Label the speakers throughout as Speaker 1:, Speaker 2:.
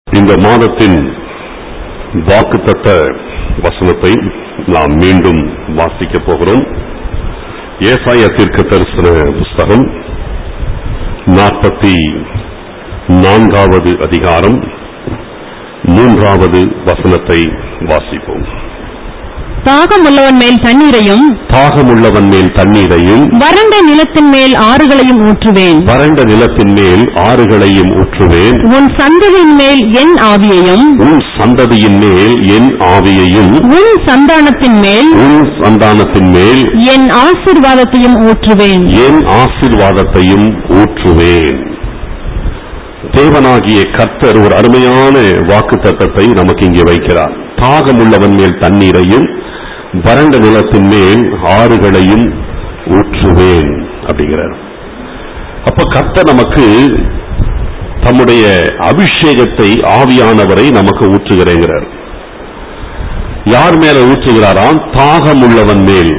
Speaker 1: இந்த மாதத்தின் வாக்குத்தத்த வசனத்தை நாம் மீண்டும் வாசிக்க போகிறோம் ஏசாய தீர்க்க தரிசன புஸ்தகம் நாற்பத்தி நான்காவது அதிகாரம் மூன்றாவது வசனத்தை வாசிப்போம்
Speaker 2: தாகம் உள்ளவன் மேல் தண்ணீரையும்
Speaker 1: தாகமுள்ளவன் மேல் தண்ணீரையும்
Speaker 2: வறண்ட நிலத்தின் மேல் ஆறுகளையும் ஊற்றுவேன்
Speaker 1: வறண்ட நிலத்தின் மேல் ஆறுகளையும் ஊற்றுவேன்
Speaker 2: உன் சந்ததியின் மேல் என் ஆவியையும்
Speaker 1: உன் சந்ததியின் மேல் என் ஆவியையும்
Speaker 2: உன் சந்தானத்தின் மேல்
Speaker 1: உன் சந்தானத்தின் மேல்
Speaker 2: என் ஆசீர்வாதத்தையும் ஊற்றுவேன்
Speaker 1: என் ஆசீர்வாதத்தையும் ஊற்றுவேன் தேவனாகிய கர்த்தர் ஒரு அருமையான வாக்கு தத்தத்தை நமக்கு இங்கே வைக்கிறார் தாகமுள்ளவன் மேல் தண்ணீரையும் வறண்ட நிலத்தின் மேல் ஆறுகளையும் ஊற்றுவேன் அப்படிங்கிறார் அப்ப கர்த்தர் நமக்கு தம்முடைய அபிஷேகத்தை ஆவியானவரை நமக்கு ஊற்றுகிறேங்கிறார் யார் மேல ஊற்றுகிறாராம் தாகமுள்ளவன் மேல்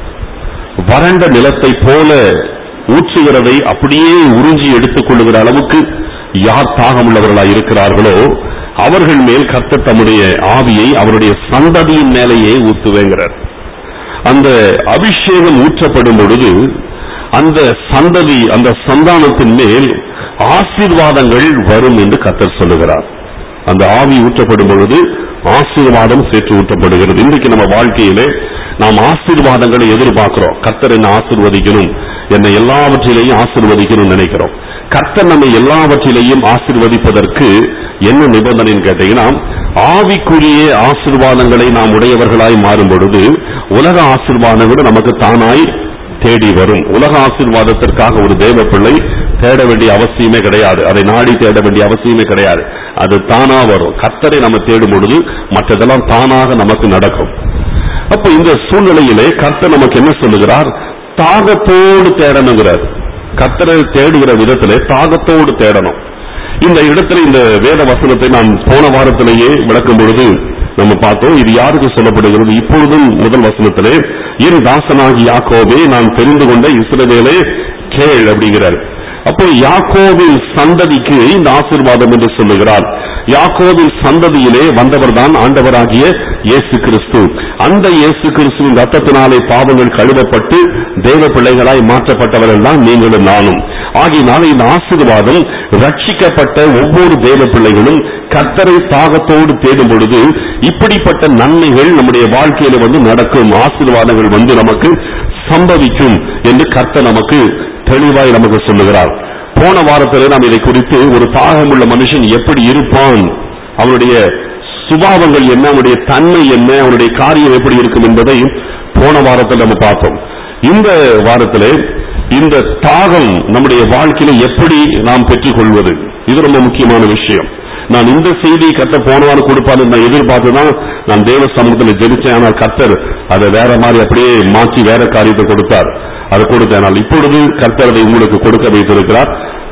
Speaker 1: வறண்ட நிலத்தை போல ஊற்றுகிறதை அப்படியே உறிஞ்சி எடுத்துக் கொள்ளுகிற அளவுக்கு யார் தாகமுள்ளவர்களாய் இருக்கிறார்களோ அவர்கள் மேல் கர்த்தர் தம்முடைய ஆவியை அவருடைய சந்ததியின் மேலேயே ஊத்துவேங்கிறார் அந்த அபிஷேகம் ஊற்றப்படும் பொழுது அந்த சந்ததி அந்த சந்தானத்தின் மேல் ஆசீர்வாதங்கள் வரும் என்று கர்த்தர் சொல்லுகிறார் அந்த ஆவி ஊற்றப்படும் பொழுது ஆசீர்வாதம் சேர்த்து ஊற்றப்படுகிறது இன்றைக்கு நம்ம வாழ்க்கையிலே நாம் ஆசீர்வாதங்களை எதிர்பார்க்கிறோம் கர்த்தர் என்ன ஆசீர்வதிக்கணும் என்னை எல்லாவற்றிலேயும் ஆசீர்வதிக்கணும்னு நினைக்கிறோம் கர்த்தர் நம்மை எல்லாவற்றிலேயும் ஆசீர்வதிப்பதற்கு என்ன நிபந்தனைன்னு கேட்டீங்கன்னா ஆவிக்குரிய ஆசீர்வாதங்களை நாம் உடையவர்களாய் மாறும் பொழுது உலக ஆசீர்வாதம் கூட நமக்கு தானாய் தேடி வரும் உலக ஆசீர்வாதத்திற்காக ஒரு தேவ பிள்ளை தேட வேண்டிய அவசியமே கிடையாது அதை நாடி தேட வேண்டிய அவசியமே கிடையாது அது தானா வரும் கர்த்தரை நம்ம தேடும் பொழுது மற்றதெல்லாம் தானாக நமக்கு நடக்கும் அப்ப இந்த சூழ்நிலையிலே கர்த்தர் நமக்கு என்ன சொல்லுகிறார் தாகத்தோடு தேடணுங்கிறார் கர்த்தரை தேடுகிற விதத்திலே தாகத்தோடு தேடணும் இந்த இடத்துல இந்த வேத வசனத்தை நான் போன வாரத்திலேயே விளக்கும் பொழுது நம்ம பார்த்தோம் இது யாருக்கு சொல்லப்படுகிறது இப்பொழுதும் முதல் வசனத்திலே என் தாசனாகி யாக்கோபே நான் தெரிந்து கொண்ட இஸ்ரவேலே கேள் அப்படிங்கிறார் அப்போ யாக்கோவின் சந்ததிக்கு இந்த ஆசீர்வாதம் என்று சொல்லுகிறார் யாக்கோவின் சந்ததியிலே வந்தவர்தான் ஆண்டவராகிய இயேசு கிறிஸ்து அந்த இயேசு கிறிஸ்துவின் ரத்தத்தினாலே பாவங்கள் கழுவப்பட்டு தேவ பிள்ளைகளாய் மாற்றப்பட்டவர்கள் தான் நீங்களும் நானும் ஆகியனால இந்த ஆசீர்வாதம் ரட்சிக்கப்பட்ட ஒவ்வொரு தேவ பிள்ளைகளும் கர்த்தரை தாகத்தோடு தேடும் பொழுது இப்படிப்பட்ட நன்மைகள் நம்முடைய வாழ்க்கையில வந்து நடக்கும் ஆசீர்வாதங்கள் வந்து நமக்கு சம்பவிக்கும் என்று கர்த்தர் நமக்கு தெளிவாய் நமக்கு சொல்லுகிறார் போன வாரத்தில் நாம் இதை குறித்து ஒரு தாகமுள்ள மனுஷன் எப்படி இருப்பான் அவனுடைய சுபாவங்கள் என்ன அவனுடைய தன்மை என்ன அவனுடைய காரியம் எப்படி இருக்கும் என்பதை போன வாரத்தில் நம்ம பார்த்தோம் இந்த வாரத்திலே இந்த தாகம் நம்முடைய வாழ்க்கையில எப்படி நாம் பெற்றுக்கொள்வது இது ரொம்ப முக்கியமான விஷயம் நான் இந்த செய்தியை கத்த போன வாரம் கொடுப்பாரு நான் எதிர்பார்த்து தான் நான் தேவ சமூகத்தில் ஜெபிச்சேன் ஆனால் கர்த்தர் அதை வேற மாதிரி அப்படியே மாற்றி வேற காரியத்தை கொடுத்தார் அதை கொடுத்தேன் ஆனால் இப்பொழுது கர்த்தர் அதை உங்களுக்கு கொடுக்க வைத்திருக்கிறார்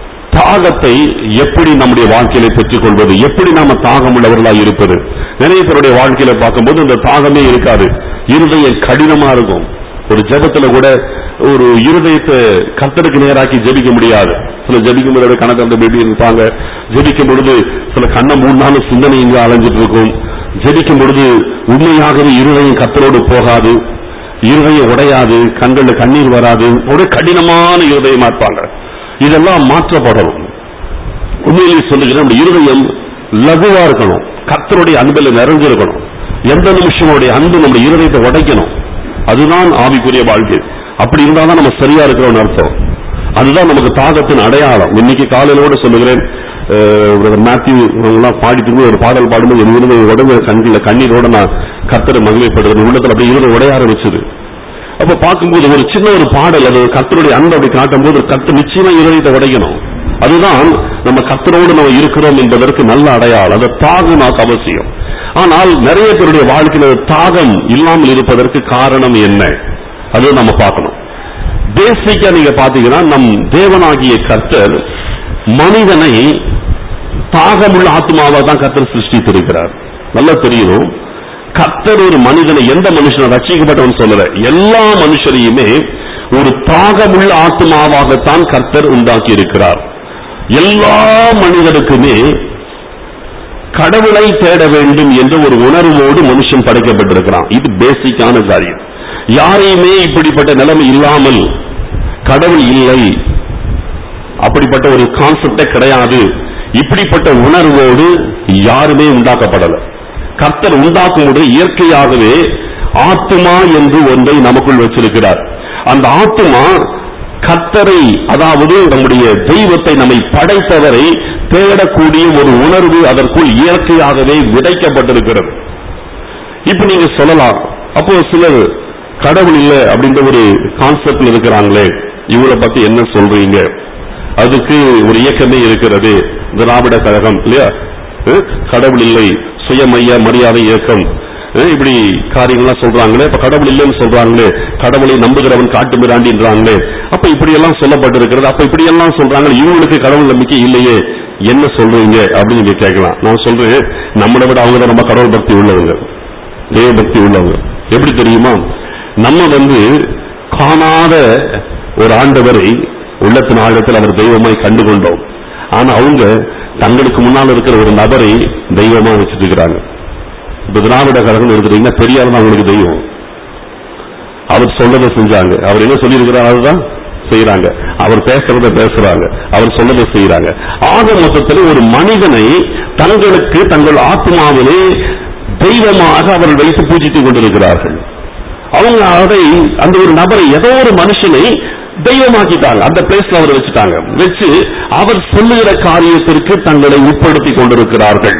Speaker 1: தாகத்தை எப்படி நம்முடைய வாழ்க்கையில பெற்றுக் கொள்வது எப்படி நாம தாகம் உள்ளவர்களாய் இருப்பது நிறைய பேருடைய வாழ்க்கையில பார்க்கும்போது இந்த தாகமே இருக்காது இருதயம் கடினமா இருக்கும் ஒரு ஜெபத்துல கூட ஒரு இருதயத்தை கர்த்தருக்கு நேராக்கி ஜெபிக்க முடியாது சில ஜெபிக்கும் போது கணக்கு அந்த பேபி இருப்பாங்க ஜெபிக்கும் பொழுது சில கண்ணை மூணு நாள் சிந்தனை இங்க அலைஞ்சிட்டு இருக்கும் ஜெபிக்கும் பொழுது உண்மையாகவே இருதயம் கர்த்தரோடு போகாது இருதயம் உடையாது கண்கள்ல கண்ணீர் வராது ஒரு கடினமான இருதயமா இருப்பாங்க இதெல்லாம் மாற்றப்படணும் உண்மையிலேயே சொல்லுகிறேன் நம்முடைய இருதயம் லகுவா இருக்கணும் கர்த்தருடைய அன்பில் நிறைஞ்சிருக்கணும் எந்த நிமிஷம் அவருடைய அன்பு நம்முடைய இருதயத்தை உடைக்கணும் அதுதான் ஆவிக்குரிய வாழ்க்கை அப்படி இருந்தாதான் நம்ம சரியா இருக்கிறோம்னு அர்த்தம் அதுதான் நமக்கு தாகத்தின் அடையாளம் இன்னைக்கு காலையில கூட சொல்லுகிறேன் அஹ், மேத்யூ இவங்கெல்லாம் பாடிட்டு ஒரு பாடல் பாடும்போது என் இருதய உடம்பு கண்ணில் கண்ணீரோட நான் கர்த்தரை மகிமைப்படுறது உள்ளத்துல அப்படியே இருதயம் உடைய ஆரம்பிச்சது அப்ப பார்க்கும்போது ஒரு சின்ன ஒரு பாடல் அது கர்த்தருடைய அன்பை அப்படி காட்டும்போது கர்த்தர் நிச்சயமா இருதயத்தை உடைக்கணும் அதுதான் நம்ம கர்த்தரோடு நம்ம இருக்கிறோம் என்பதற்கு நல்ல அடையாளம் அந்த தாகம் நமக்கு அவசியம் ஆனால் நிறைய பேருடைய வாழ்க்கையில தாகம் இல்லாமல் இருப்பதற்கு காரணம் என்ன அது நம்ம பார்க்கணும் பேசிக்கா நீங்க பாத்தீங்கன்னா நம் தேவனாகிய கர்த்தர் மனிதனை தாகமுள்ள ஆத்மாவா தான் கர்த்தர் சிருஷ்டித்திருக்கிறார் நல்லா தெரியணும் கர்த்தர் ஒரு மனிதனை எந்த மனுஷனை ரட்சிக்கப்பட்டவன் சொல்லல எல்லா மனுஷரையுமே ஒரு தாகமுள்ள ஆத்மாவாகத்தான் கர்த்தர் உண்டாக்கி இருக்கிறார் எல்லா மனிதருக்குமே கடவுளை தேட வேண்டும் என்ற ஒரு உணர்வோடு மனுஷன் படைக்கப்பட்டிருக்கிறான் இது பேசிக்கான காரியம் யாரையுமே இப்படிப்பட்ட நிலைமை இல்லாமல் கடவுள் இல்லை அப்படிப்பட்ட ஒரு கான்செப்டே கிடையாது இப்படிப்பட்ட உணர்வோடு யாருமே உண்டாக்கப்படல கர்த்தர் உண்டாக்கும் போது இயற்கையாகவே ஆத்துமா என்று ஒன்றை நமக்குள் வச்சிருக்கிறார் அந்த ஆத்துமா கர்த்தரை அதாவது நம்முடைய தெய்வத்தை நம்மை படைத்தவரை தேடக்கூடிய ஒரு உணர்வு அதற்குள் இயற்கையாகவே விதைக்கப்பட்டிருக்கிறது இப்ப நீங்க சொல்லலாம் அப்போ சிலர் கடவுள் இல்லை அப்படின்ற ஒரு கான்செப்ட்ல இருக்கிறாங்களே இவரை பத்தி என்ன சொல்றீங்க அதுக்கு ஒரு இயக்கமே இருக்கிறது திராவிட கழகம் இல்லையா அஹ் கடவுள் இல்லை சுயமைய மரியாதை இயக்கம் அஹ் இப்படி காரியங்கள்லாம் சொல்றாங்களே இப்ப கடவுள் இல்லைன்னு சொல்றாங்களே கடவுளை நம்புகிறவன் காட்டு மிராண்டின்றாங்களே அப்ப இப்படி எல்லாம் சொல்லப்பட்டிருக்கிறது அப்ப இப்படி எல்லாம் சொல்றாங்க இவங்களுக்கு கடவுள் நம்பிக்கை இல்லையே என்ன சொல்றீங்க அப்படின்னு நீங்க கேட்கலாம் நான் சொல்றேன் நம்மளை விட அவங்க தான் ரொம்ப கடவுள் பக்தி உள்ளவங்க தேவ பக்தி உள்ளவங்க எப்படி தெரியுமா நம்ம வந்து காணாத ஒரு ஆண்டவரை உள்ளத்தின் ஆழத்தில் அவர் தெய்வமாய் கண்டு கொண்டோம் ஆனா அவங்க தங்களுக்கு முன்னால் இருக்கிற ஒரு நபரை தெய்வமா வச்சுட்டு இருக்கிறாங்க இப்ப திராவிட கழகம் எடுத்துட்டீங்கன்னா பெரியார் தான் அவங்களுக்கு தெய்வம் அவர் சொல்றதை செஞ்சாங்க அவர் என்ன சொல்லியிருக்கிறார் அதுதான் செய்யறாங்க அவர் பேசுறத பேசுறாங்க அவர் சொல்லதை செய்யறாங்க ஆக மொத்தத்தில் ஒரு மனிதனை தங்களுக்கு தங்கள் ஆத்மாவிலே தெய்வமாக அவர்கள் வைத்து பூஜித்துக் கொண்டிருக்கிறார்கள் அவங்க அதை அந்த ஒரு நபரை ஏதோ ஒரு மனுஷனை தெய்வமாக்கிட்டாங்க அந்த பிளேஸ்ல அவர் வச்சுட்டாங்க வச்சு அவர் சொல்லுகிற காரியத்திற்கு தங்களை உட்படுத்தி கொண்டிருக்கிறார்கள்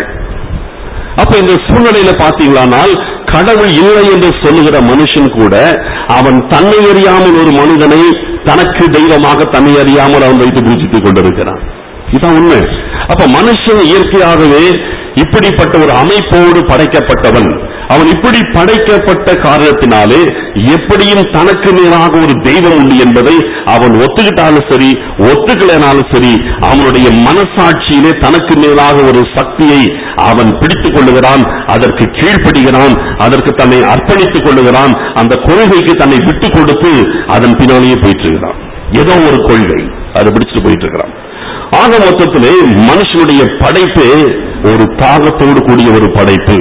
Speaker 1: அப்ப இந்த சூழ்நிலையில பாத்தீங்களானால் கடவுள் இல்லை என்று சொல்லுகிற மனுஷன் கூட அவன் தன்னை அறியாமல் ஒரு மனிதனை தனக்கு தெய்வமாக தன்னை அறியாமல் அவன் வைத்து பூஜித்துக் கொண்டிருக்கிறான் இதான் உண்மை அப்ப மனுஷன் இயற்கையாகவே இப்படிப்பட்ட ஒரு அமைப்போடு படைக்கப்பட்டவன் அவன் இப்படி படைக்கப்பட்ட காரணத்தினாலே எப்படியும் தனக்கு மேலாக ஒரு தெய்வம் உண்டு என்பதை அவன் ஒத்துக்கிட்டாலும் சரி ஒத்துக்கலைனாலும் சரி அவனுடைய மனசாட்சியிலே தனக்கு மேலாக ஒரு சக்தியை அவன் பிடித்துக் கொள்ளுகிறான் அதற்கு கீழ்ப்படுகிறான் அதற்கு தன்னை அர்ப்பணித்துக் கொள்ளுகிறான் அந்த கொள்கைக்கு தன்னை விட்டுக் கொடுத்து அதன் பின்னாலேயே போயிட்டு இருக்கிறான் ஏதோ ஒரு கொள்கை அதை பிடிச்சிட்டு போயிட்டு இருக்கிறான் ஆக மொத்தத்திலே மனுஷனுடைய படைப்பே ஒரு தாகத்தோடு கூடிய ஒரு படைப்பு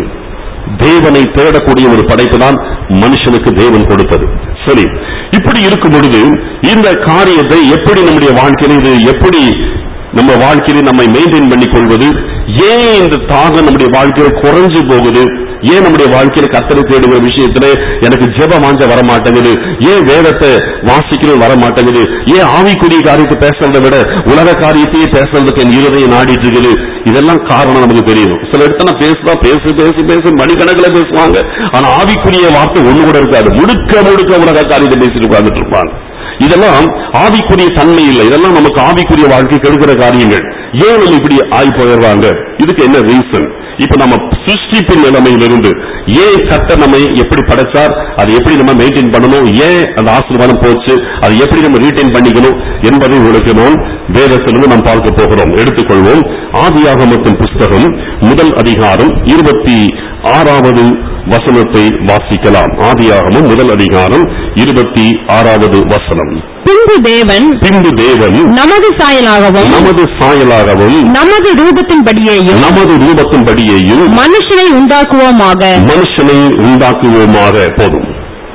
Speaker 1: தேவனை தேடக்கூடிய ஒரு படைப்பு தான் மனுஷனுக்கு தேவன் கொடுத்தது சரி இப்படி இருக்கும் பொழுது இந்த காரியத்தை எப்படி நம்முடைய வாழ்க்கையில இது எப்படி நம்ம வாழ்க்கையில நம்மை மெயின்டைன் பண்ணி கொள்வது ஏன் இந்த தாகம் நம்முடைய வாழ்க்கையில குறைஞ்சு போகுது ஏன் நம்முடைய வாழ்க்கையில கத்தரை தேடுகிற விஷயத்துல எனக்கு ஜெப வாஞ்ச வர மாட்டேங்குது ஏன் வேதத்தை வாசிக்கிறது வர மாட்டேங்குது ஏன் ஆவிக்குரிய காரியத்தை பேசுறதை விட உலக காரியத்தையே பேசுறதுக்கு என் இருதயம் நாடிட்டு இருக்குது இதெல்லாம் காரணம் நமக்கு தெரியும் சில இடத்துல பேசுதா பேசு பேசு பேசு மணிக்கணக்கில் பேசுவாங்க ஆனா ஆவிக்குரிய வார்த்தை ஒண்ணு கூட இருக்காது முழுக்க முழுக்க உலக காரியத்தை பேசிட்டு உட்கார்ந்துட்டு இருப்பாங்க இதெல்லாம் ஆவிக்குரிய தன்மை இல்லை இதெல்லாம் நமக்கு ஆவிக்குரிய வாழ்க்கை கெடுக்கிற காரியங்கள் ஏன் நம்ம இப்படி ஆய் போயிடுவாங்க இதுக்கு என்ன ரீசன் இப்ப நம்ம சிருஷ்டிப்பு நிலைமையிலிருந்து ஏன் கட்ட நம்மை எப்படி படைச்சார் அதை எப்படி நம்ம மெயின்டைன் பண்ணணும் ஏன் அந்த ஆசீர்வாதம் போச்சு அதை எப்படி நம்ம ரீட்டைன் பண்ணிக்கணும் என்பதை உங்களுக்கு நாம் வேதத்திலிருந்து நாம் பார்க்க போகிறோம் எடுத்துக்கொள்வோம் ஆதியாகமத்தின் புஸ்தகம் முதல் அதிகாரம் இருபத்தி ஆறாவது வசனத்தை வாசிக்கலாம் ஆதியாகமம் முதல் அதிகாரம் இருபத்தி ஆறாவது வசனம்
Speaker 2: பின்பு தேவன்
Speaker 1: பின்பு தேவன்
Speaker 2: நமது சாயலாகவும்
Speaker 1: நமது சாயலாகவும்
Speaker 2: நமது ரூபத்தின்படியேயும்
Speaker 1: நமது ரூபத்தின்படியேயும்
Speaker 2: மனுஷனை உண்டாக்குவோமாக
Speaker 1: மனுஷனை உண்டாக்குவோமாக போதும்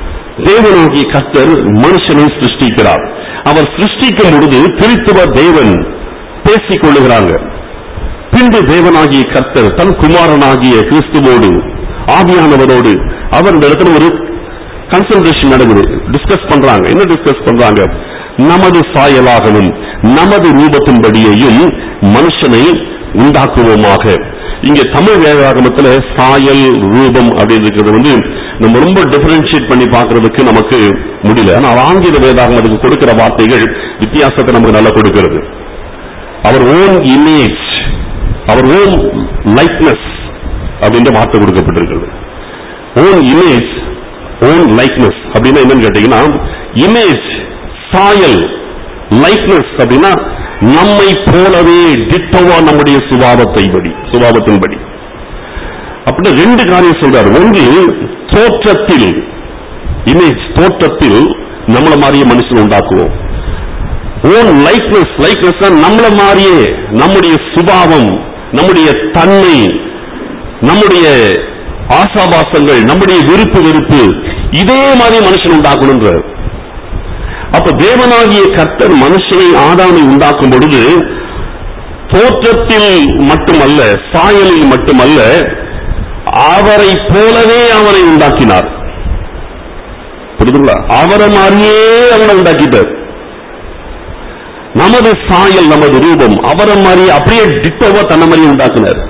Speaker 1: தேவனாகிய கர்த்தர் மனுஷனை சிருஷ்டிக்கிறார் அவர் சிருஷ்டிக்கும் பொழுது திருத்துவ தேவன் பேசிக் கொள்ளுகிறாங்க பின்பு தேவனாகிய கர்த்தர் தன் குமாரனாகிய கிறிஸ்துவோடு ஆவியானவரோடு அவர் இந்த இடத்துல ஒரு கன்சல்டேஷன் நடக்குது டிஸ்கஸ் பண்றாங்க என்ன டிஸ்கஸ் பண்றாங்க நமது சாயலாகவும் நமது ரூபத்தின்படியையும் மனுஷனை உண்டாக்குவோமாக இங்க தமிழ் வேதாகமத்துல சாயல் ரூபம் அப்படின்னு இருக்கிறது வந்து நம்ம ரொம்ப டிஃபரன்ஷியேட் பண்ணி பார்க்கிறதுக்கு நமக்கு முடியல ஆனா ஆங்கில வேதாகம் அதுக்கு கொடுக்கிற வார்த்தைகள் வித்தியாசத்தை நமக்கு நல்லா கொடுக்கிறது அவர் ஓன் இமேஜ் அவர் ஓன் லைக்னஸ் அப்படின்ற வார்த்தை கொடுக்கப்பட்டிருக்கிறது ஓன் இமேஜ் ஓன் லைக்னஸ் அப்படின்னா என்னன்னு கேட்டீங்கன்னா இமேஜ் சாயல் லைக்னஸ் அப்படின்னா நம்மை போலவே டிட்டோவா நம்முடைய சுபாவத்தை படி சுபாவத்தின்படி அப்படின்னு ரெண்டு காரியம் சொல்றாரு ஒன்று தோற்றத்தில் இமேஜ் தோற்றத்தில் நம்மள மாதிரியே மனுஷன் உண்டாக்குவோம் ஓன் லைக்னஸ் லைக்னஸ் நம்மள மாதிரியே நம்முடைய சுபாவம் நம்முடைய தன்மை நம்முடைய ஆசாபாசங்கள் நம்முடைய விருப்பு வெறுப்பு இதே மாதிரி மனுஷன் உண்டாக்கணும்ன்றார் அப்ப தேவனாகிய கர்த்தர் மனுஷனை ஆதாமை உண்டாக்கும் பொழுது தோற்றத்தில் மட்டுமல்ல சாயலில் மட்டுமல்ல அவரை போலவே அவனை உண்டாக்கினார் புரியுதுங்களா அவரை மாதிரியே அவனை உண்டாக்கிட்டார் நமது சாயல் நமது ரூபம் அவரை மாதிரி அப்படியே டிட்டோவா தன்னை மாதிரி உண்டாக்குனார்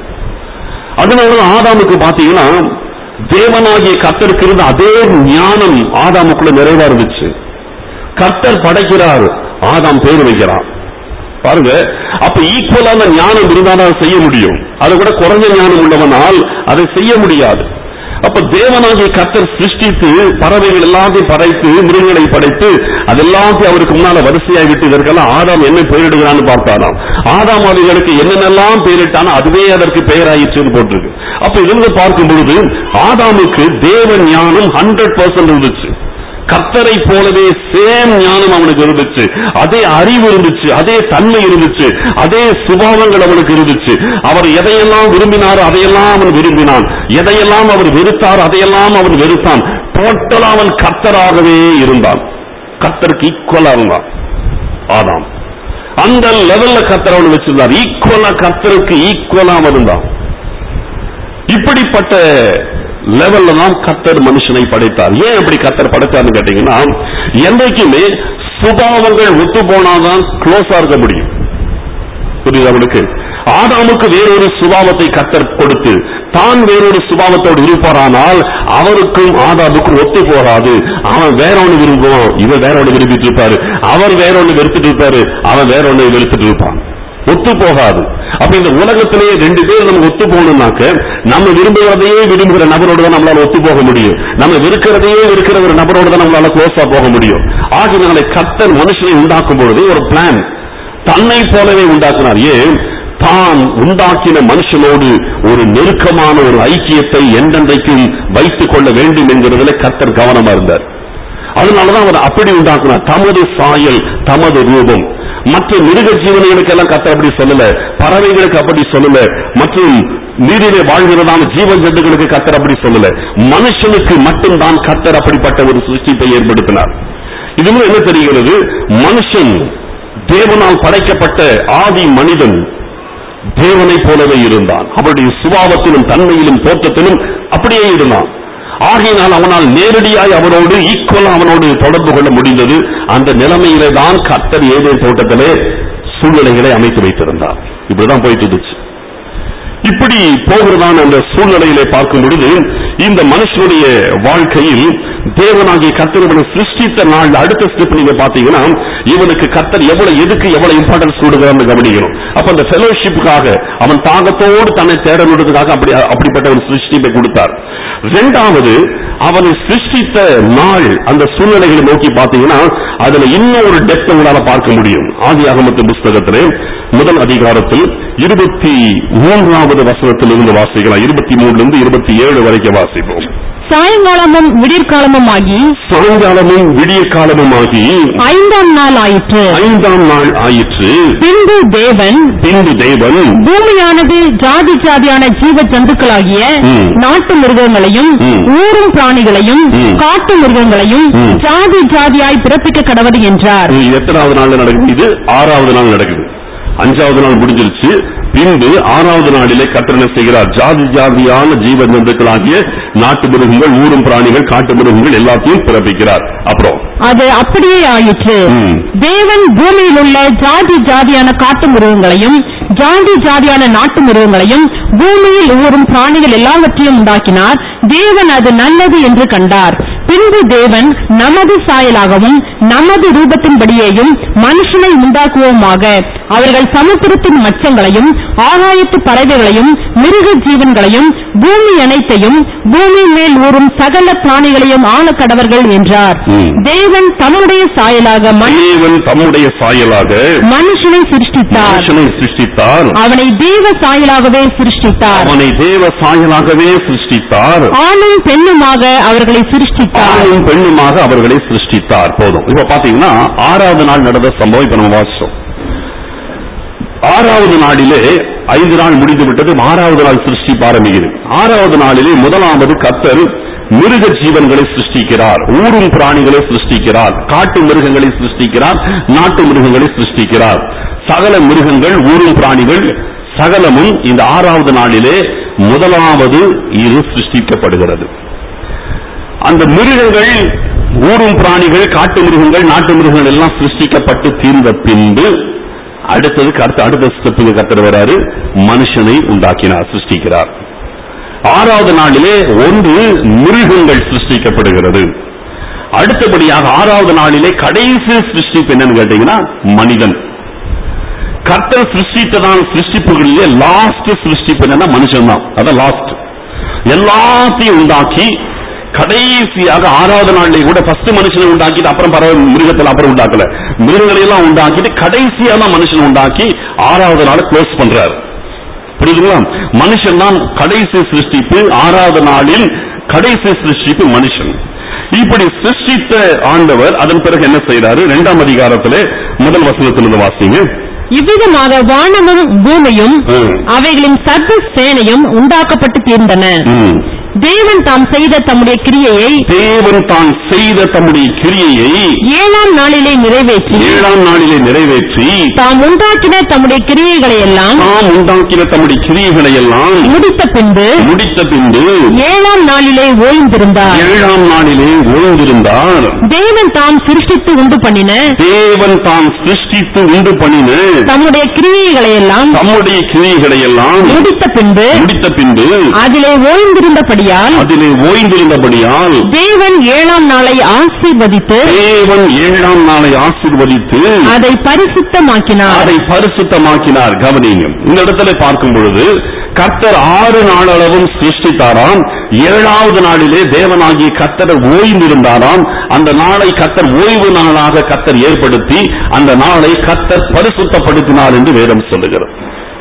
Speaker 1: அதனால ஆதாமுக்கு பாத்தீங்கன்னா தேவனாகிய கர்த்தருக்கு இருந்த அதே ஞானம் ஆதாமுக்குள்ள நிறைவா இருந்துச்சு கர்த்தர் படைக்கிறார் ஆதாம் பேர் வைக்கிறான் பாருங்க அப்ப ஈக்குவலான ஞானம் இருந்தால் அதை செய்ய முடியும் அதை விட குறைஞ்ச ஞானம் உள்ளவனால் அதை செய்ய முடியாது அப்ப தேவனாகிய கர்த்தர் சிருஷ்டித்து பறவைகள் எல்லாத்தையும் படைத்து மிருகங்களை படைத்து அதெல்லாத்தையும் அவருக்கு முன்னால வரிசையாய் விட்டு இதற்கெல்லாம் ஆதாம் என்ன பெயரிடுகிறான்னு பார்த்தாராம் ஆதாம் அவைகளுக்கு என்னென்னலாம் பெயரிட்டானோ அதுவே அதற்கு பெயராயிற்றுன்னு போட்டிருக்கு அப்ப இருந்து பார்க்கும் பொழுது ஆதாமுக்கு தேவ ஞானம் ஹண்ட்ரட் பர்சன்ட் இருந்துச்சு கர்த்தரை போலவே சேம் ஞானம் அவனுக்கு இருந்துச்சு அதே அறிவு இருந்துச்சு அதே தன்மை இருந்துச்சு அதே சுபாவங்கள் அவனுக்கு இருந்துச்சு அவர் எதையெல்லாம் விரும்பினாரோ அதையெல்லாம் அவன் விரும்பினான் எதையெல்லாம் அவர் வெறுத்தார் அதையெல்லாம் அவன் வெறுத்தான் டோட்டலா அவன் கர்த்தராகவே இருந்தான் கர்த்தருக்கு ஈக்குவலா இருந்தான் ஆதாம் அந்த லெவல்ல கர்த்தர் அவன் வச்சிருந்தார் ஈக்குவலா கர்த்தருக்கு ஈக்குவலா அவன் இருந்தான் இப்படிப்பட்ட லெவல்ல தான் கத்தர் மனுஷனை படைத்தார் ஏன் அப்படி கத்தர் படைத்தார்னு கேட்டீங்கன்னா என்றைக்குமே சுபாவங்கள் ஒத்து போனாதான் க்ளோஸா இருக்க முடியும் புரியுது அவனுக்கு ஆதாமுக்கு வேறொரு சுபாவத்தை கத்தர் கொடுத்து தான் வேறொரு சுபாவத்தோடு இருப்பாரானால் அவருக்கும் ஆதாமுக்கும் ஒத்து போகாது அவன் வேற ஒண்ணு விரும்புவான் இவன் வேற ஒண்ணு விரும்பிட்டு இருப்பாரு அவர் வேற ஒண்ணு வெறுத்துட்டு இருப்பாரு அவன் வேற ஒண்ணு வெறுத்துட்டு இருப்பான் ஒத்து போகாது அப்ப இந்த உலகத்திலேயே ரெண்டு பேர் நம்ம ஒத்து போகணும்னாக்க நம்ம விரும்புகிறதையே விரும்புகிற நபரோடு தான் நம்மளால ஒத்து போக முடியும் நம்ம வெறுக்கிறதையே வெறுக்கிற ஒரு நபரோடு தான் நம்மளால க்ளோஸா போக முடியும் ஆகினாலே கர்த்தர் மனுஷனை உண்டாக்கும் பொழுது ஒரு பிளான் தன்னை போலவே உண்டாக்கினார் ஏன் தான் உண்டாக்கின மனுஷனோடு ஒரு நெருக்கமான ஒரு ஐக்கியத்தை என்றென்றைக்கும் வைத்துக் கொள்ள வேண்டும் என்கிறதுல கர்த்தர் கவனமா இருந்தார் அதனாலதான் அவர் அப்படி உண்டாக்குனார் தமது சாயல் தமது ரூபம் மற்ற மிருக ஜீவனைகளுக்கு எல்லாம் கத்தர் அப்படி சொல்லல பறவைகளுக்கு அப்படி சொல்லல மற்றும் நீரிலே வாழ்கிறதான ஜீவன் ஜந்துகளுக்கு கத்தர் அப்படி சொல்லல மனுஷனுக்கு மட்டும்தான் கத்தர் அப்படிப்பட்ட ஒரு சிருஷ்டிப்பை ஏற்படுத்தினார் இதுல என்ன தெரிகிறது மனுஷன் தேவனால் படைக்கப்பட்ட ஆதி மனிதன் தேவனைப் போலவே இருந்தான் அவருடைய சுபாவத்திலும் தன்மையிலும் தோற்றத்திலும் அப்படியே இருந்தான் ஆகையினால் அவனால் நேரடியாய் அவனோடு ஈக்குவலா அவனோடு தொடர்பு கொள்ள முடிந்தது அந்த நிலைமையிலே தான் கர்த்தர் ஏதேன் தோட்டத்திலே சூழ்நிலைகளை அமைத்து வைத்திருந்தார் இப்படிதான் போயிட்டு இருந்துச்சு இப்படி போகிறதான அந்த சூழ்நிலையிலே பார்க்கும் பொழுது இந்த மனுஷனுடைய வாழ்க்கையில் தேவனாகிய கர்த்தர் இவனை சிருஷ்டித்த நாள் அடுத்த ஸ்டெப் நீங்க பாத்தீங்கன்னா இவனுக்கு கர்த்தர் எவ்வளவு எதுக்கு எவ்வளவு இம்பார்ட்டன்ஸ் கொடுக்குறான்னு கவனிக்கணும் அப்ப அந்த ஃபெலோஷிப்புக்காக அவன் தாகத்தோடு தன்னை தேடணுன்றதுக்காக அப்படி அப்படிப்பட்ட ஒரு சிருஷ்டிப்பை கொடுத்தார் ரெண்டாவது அவனை சிருஷ்டித்த நாள் அந்த சூழ்நிலைகளை நோக்கி பாத்தீங்கன்னா அதுல இன்னும் ஒரு டெப்த் உங்களால பார்க்க முடியும் ஆதி அகமத்து புஸ்தகத்திலே முதல் அதிகாரத்தில் இருபத்தி மூன்றாவது வசனத்தில் இருந்து வாசிக்கலாம் இருபத்தி மூணுல இருந்து இருபத்தி ஏழு வரைக்கும் வாசிப்போம்
Speaker 2: சாயங்காலமும் விடியற்காலமும் ஆகி
Speaker 1: சாயங்காலமும் விடிய காலமுமாகி
Speaker 2: ஐந்தாம் நாள் ஆயிற்று
Speaker 1: ஐந்தாம் நாள் ஆயிற்று
Speaker 2: பின்பு தேவன்
Speaker 1: பின்பு தேவன்
Speaker 2: பூமியானது ஜாதி ஜாதியான ஜீவ ஜந்துக்களாகிய
Speaker 1: ம்.
Speaker 2: நாட்டு மிருகங்களையும்
Speaker 1: ம்.
Speaker 2: ஊரும் பிராணிகளையும்
Speaker 1: ம்.
Speaker 2: காட்டு மிருகங்களையும்
Speaker 1: ம்.
Speaker 2: ஜாதி ஜாதியாய் பிறப்பிக்க கடவது என்றார்
Speaker 1: இது எத்தனாவது நாள்ல நடக்குது இது ஆறாவது நாள் நடக்குது அஞ்சாவது நாள் முடிஞ்சிருச்சு பின்பு ஆறாவது நாளிலே கர்த்தர் என்ன செய்கிறார் ஜாதி ஜாதியான ஜீவ ஜந்துக்களாகிய நாட்டு மிருகங்கள் ஊரும் பிராணிகள் காட்டு மிருகங்கள் எல்லாத்தையும் பிறப்பிக்கிறார் அப்புறம்
Speaker 2: அது அப்படியே ஆயிற்று
Speaker 1: ம்.
Speaker 2: தேவன் பூமியில் உள்ள ஜாதி ஜாதியான காட்டு மிருகங்களையும் ஜாதி ஜாதியான நாட்டு மிருகங்களையும் பூமியில் ஊறும் பிராணிகள் எல்லாவற்றையும் உண்டாக்கினார் தேவன் அது நல்லது என்று கண்டார் பின்பு தேவன் நமது சாயலாகவும் நமது ரூபத்தின்படியேயும் மனுஷனை உண்டாக்குவோமாக அவர்கள் சமுத்திரத்தின் மச்சங்களையும் ஆகாயத்து பறவைகளையும் மிருக ஜீவன்களையும் பூமி அனைத்தையும் பூமி மேல் ஊறும் சகல பிராணிகளையும் ஆள கடவர்கள் என்றார்
Speaker 1: ம்.
Speaker 2: தேவன் தம்முடைய சாயலாக மனு-
Speaker 1: தேவன் தம்முடைய சாயலாக
Speaker 2: மனுஷனை சிருஷ்டித்தார்
Speaker 1: மனுஷனை சிருஷ்டித்தார்
Speaker 2: அவனை தேவ சாயலாகவே சிருஷ்டித்தார்
Speaker 1: அவனை தேவ சாயலாகவே சிருஷ்டித்தார்
Speaker 2: ஆணும் பெண்ணுமாக அவர்களை சிருஷ்டித்தார்
Speaker 1: ஆணும் பெண்ணுமாக அவர்களை சிருஷ்டித்தார் போதும் இப்ப பாத்தீங்கன்னா ஆறாவது நாள் நடந்த சம்பவம் இப்ப நம்ம வாசிச்சோம் ஆறாவது நாளிலே ஐந்து நாள் முடிந்து விட்டது ஆறாவது நாள் சிருஷ்டிப்பு ஆரம்பிக்கிறது ஆறாவது நாளிலே முதலாவது கத்தர் மிருக ஜீவன்களை சிருஷ்டிக்கிறார் ஊரும் பிராணிகளை சிருஷ்டிக்கிறார் காட்டு மிருகங்களை சிருஷ்டிக்கிறார் நாட்டு மிருகங்களை சிருஷ்டிக்கிறார் சகல மிருகங்கள் ஊரும் பிராணிகள் சகலமும் இந்த ஆறாவது நாளிலே முதலாவது இது சிருஷ்டிக்கப்படுகிறது அந்த மிருகங்கள் ஊரும் பிராணிகள் காட்டு மிருகங்கள் நாட்டு மிருகங்கள் எல்லாம் சிருஷ்டிக்கப்பட்டு தீர்ந்த பின்பு அடுத்ததுக்கு அடுத்த அடுத்த ஸ்டெப்புக்கு கத்தர் வராரு மனுஷனை உண்டாக்கினார் சிருஷ்டிக்கிறார் ஆறாவது நாளிலே ஒன்று மிருகங்கள் சிருஷ்டிக்கப்படுகிறது அடுத்தபடியாக ஆறாவது நாளிலே கடைசி சிருஷ்டிப்பு என்னன்னு கேட்டீங்கன்னா மனிதன் கர்த்தர் சிருஷ்டித்ததான சிருஷ்டிப்புகளிலே லாஸ்ட் சிருஷ்டிப்பு என்னன்னா மனுஷன் தான் அதான் லாஸ்ட் எல்லாத்தையும் உண்டாக்கி கடைசியாக ஆறாவது நாளிலே கூட ஃபர்ஸ்ட் மனுஷனை உண்டாக்கிட்டு அப்புறம் பறவை மிருகத்தில் அப்புறம் உண்டாக்கல மிருகங்களை எல்லாம் உண்டாக்கிட்டு கடைசியா தான் மனுஷனை உண்டாக்கி ஆறாவது நாள் க்ளோஸ் பண்றாரு புரியுதுங்களா மனுஷன் தான் கடைசி சிருஷ்டிப்பு ஆறாவது நாளில் கடைசி சிருஷ்டிப்பு மனுஷன் இப்படி சிருஷ்டித்த ஆண்டவர் அதன் பிறகு என்ன செய்யறாரு இரண்டாம் அதிகாரத்திலே முதல் வசனத்திலிருந்து வாசிங்க
Speaker 2: இவ்விதமாக வானமும் பூமியும்
Speaker 1: ம்.
Speaker 2: அவைகளின் சர்வ சேனையும் உண்டாக்கப்பட்டு தீர்ந்தன
Speaker 1: ம்.
Speaker 2: தேவன் தாம் செய்த தம்முடைய கிரியையை
Speaker 1: தேவன் தான் செய்த தம்முடைய கிரியையை
Speaker 2: ஏழாம் நாளிலே நிறைவேற்றி
Speaker 1: ஏழாம் நாளிலே நிறைவேற்றி
Speaker 2: தாம் உண்டாக்கின தம்முடைய கிரியைகளை எல்லாம்
Speaker 1: தாம் உண்டாக்கின தம்முடைய கிரியைகளை எல்லாம்
Speaker 2: முடித்த பின்பு
Speaker 1: முடித்த பின்பு
Speaker 2: ஏழாம் நாளிலே ஓய்ந்திருந்தார்
Speaker 1: ஏழாம் நாளிலே ஓய்ந்திருந்தார்
Speaker 2: தேவன் தாம் சிருஷ்டித்து உண்டு பண்ணின
Speaker 1: தேவன் தாம் சிருஷ்டித்து உண்டு பண்ணின
Speaker 2: தம்முடைய கிரியைகளை எல்லாம்
Speaker 1: தம்முடைய கிரியைகளை எல்லாம்
Speaker 2: முடித்த பின்பு
Speaker 1: முடித்த பின்பு
Speaker 2: அதிலே ஓய்ந்திருந்தபடியால்
Speaker 1: அதிலே ஓய்ந்திருந்தபடியால்
Speaker 2: தேவன் ஏழாம் நாளை ஆசீர்வதித்து
Speaker 1: தேவன் ஏழாம் நாளை ஆசீர்வதித்து
Speaker 2: அதை பரிசுத்தமாக்கினார்
Speaker 1: அதை பரிசுத்தமாக்கினார் கவனிங்க இந்த இடத்துல பார்க்கும் பொழுது கர்த்தர் ஆறு நாளளவும் சிருஷ்டித்தாராம் ஏழாவது நாளிலே தேவனாகிய கர்த்தர் ஓய்ந்திருந்தாராம் அந்த நாளை கர்த்தர் ஓய்வு நாளாக கர்த்தர் ஏற்படுத்தி அந்த நாளை கர்த்தர் பரிசுத்தப்படுத்தினார் என்று வேதம் சொல்லுகிறது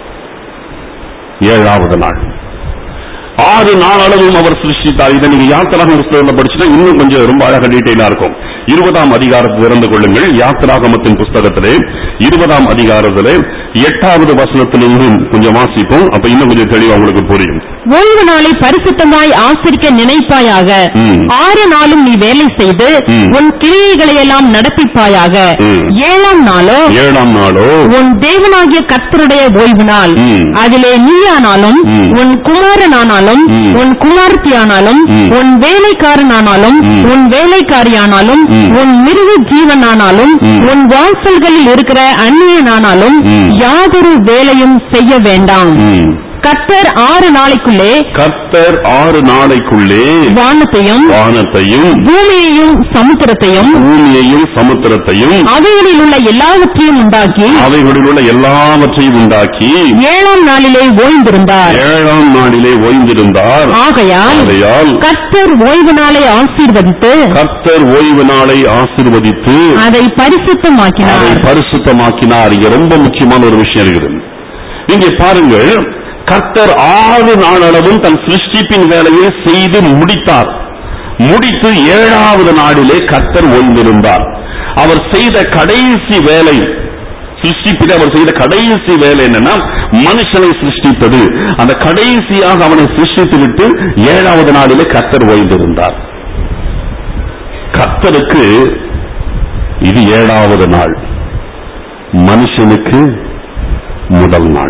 Speaker 1: ஏழாவது நாள் ஆறு நாளளவும் அவர் சிருஷ்டித்தார் இதை நீங்க யாத்திராக புஸ்தகத்தில் படிச்சுன்னா இன்னும் கொஞ்சம் ரொம்ப அழகா டீட்டெயிலா இருக்கும் இருபதாம் அதிகாரத்தை திறந்து கொள்ளுங்கள் யாத்திராகமத்தின் புஸ்தகத்திலே இருபதாம் அதிகாரத்திலே எட்டாவது வசனத்திலிருந்து கொஞ்சம் வாசிப்போம் அப்ப இன்னும் கொஞ்சம் தெளிவா உங்களுக்கு புரியும்
Speaker 2: ஓய்வு நாளை பரிசுத்தமாய் ஆசிரிக்க நினைப்பாயாக
Speaker 1: ம்.
Speaker 2: ஆறு நாளும் நீ வேலை செய்து
Speaker 1: ம்.
Speaker 2: உன் கிரியைகளை எல்லாம் நடப்பிப்பாயாக
Speaker 1: ம்.
Speaker 2: ஏழாம் நாளோ
Speaker 1: ஏழாம் நாளோ
Speaker 2: உன் தேவனாகிய கர்த்தருடைய ஓய்வு நாள்
Speaker 1: ம்.
Speaker 2: அதிலே நீயானாலும்
Speaker 1: ம்.
Speaker 2: உன் குமாரனானாலும்
Speaker 1: ம்.
Speaker 2: உன் குமார்த்தியானாலும்
Speaker 1: ம்.
Speaker 2: உன் வேலைக்காரனானாலும்
Speaker 1: ம்.
Speaker 2: உன் வேலைக்காரியானாலும்
Speaker 1: ம்.
Speaker 2: உன் மிருக ஜீவனானாலும்
Speaker 1: ம்.
Speaker 2: உன் வாசல்களில் இருக்கிற அந்நியனானாலும்
Speaker 1: ம்.
Speaker 2: யாதொரு வேலையும் செய்ய வேண்டாம்
Speaker 1: ம்.
Speaker 2: கர்த்தர் ஆறு நாளைக்குள்ளே
Speaker 1: கர்த்தர் ஆறு நாளைக்குள்ளே
Speaker 2: வானத்தையும்
Speaker 1: வானத்தையும்
Speaker 2: பூமியையும் சமுத்திரத்தையும்
Speaker 1: பூமியையும் சமுத்திரத்தையும்
Speaker 2: அவைகளில் உள்ள எல்லாவற்றையும் உண்டாக்கி
Speaker 1: அவைகளில் உள்ள எல்லாவற்றையும் உண்டாக்கி
Speaker 2: ஏழாம் நாளிலே ஓய்ந்திருந்தார்
Speaker 1: ஏழாம் நாளிலே ஓய்ந்திருந்தார்
Speaker 2: ஆகையால்
Speaker 1: ஆகையால்
Speaker 2: கர்த்தர் ஓய்வு நாளை ஆசீர்வதித்து
Speaker 1: கர்த்தர் ஓய்வு நாளை ஆசீர்வதித்து
Speaker 2: அதை
Speaker 1: அதை
Speaker 2: பரிசுத்தமாக்கினார்
Speaker 1: பரிசுத்தமாக்கினார் இங்க ரொம்ப முக்கியமான ஒரு விஷயம் இருக்குது இங்கே பாருங்கள் கர்த்தர் ஆறு நாளளவும் தன் சிருஷ்டிப்பின் வேலையை செய்து முடித்தார் முடித்து ஏழாவது நாளிலே கர்த்தர் ஓய்ந்திருந்தார் அவர் செய்த கடைசி வேலை சிருஷ்டிப்பில் அவர் செய்த கடைசி வேலை என்னன்னா மனுஷனை சிருஷ்டிப்பது அந்த கடைசியாக அவனை சிருஷ்டித்து விட்டு ஏழாவது நாளிலே கர்த்தர் ஓய்ந்திருந்தார் கர்த்தருக்கு இது ஏழாவது நாள் மனுஷனுக்கு முதல் நாள்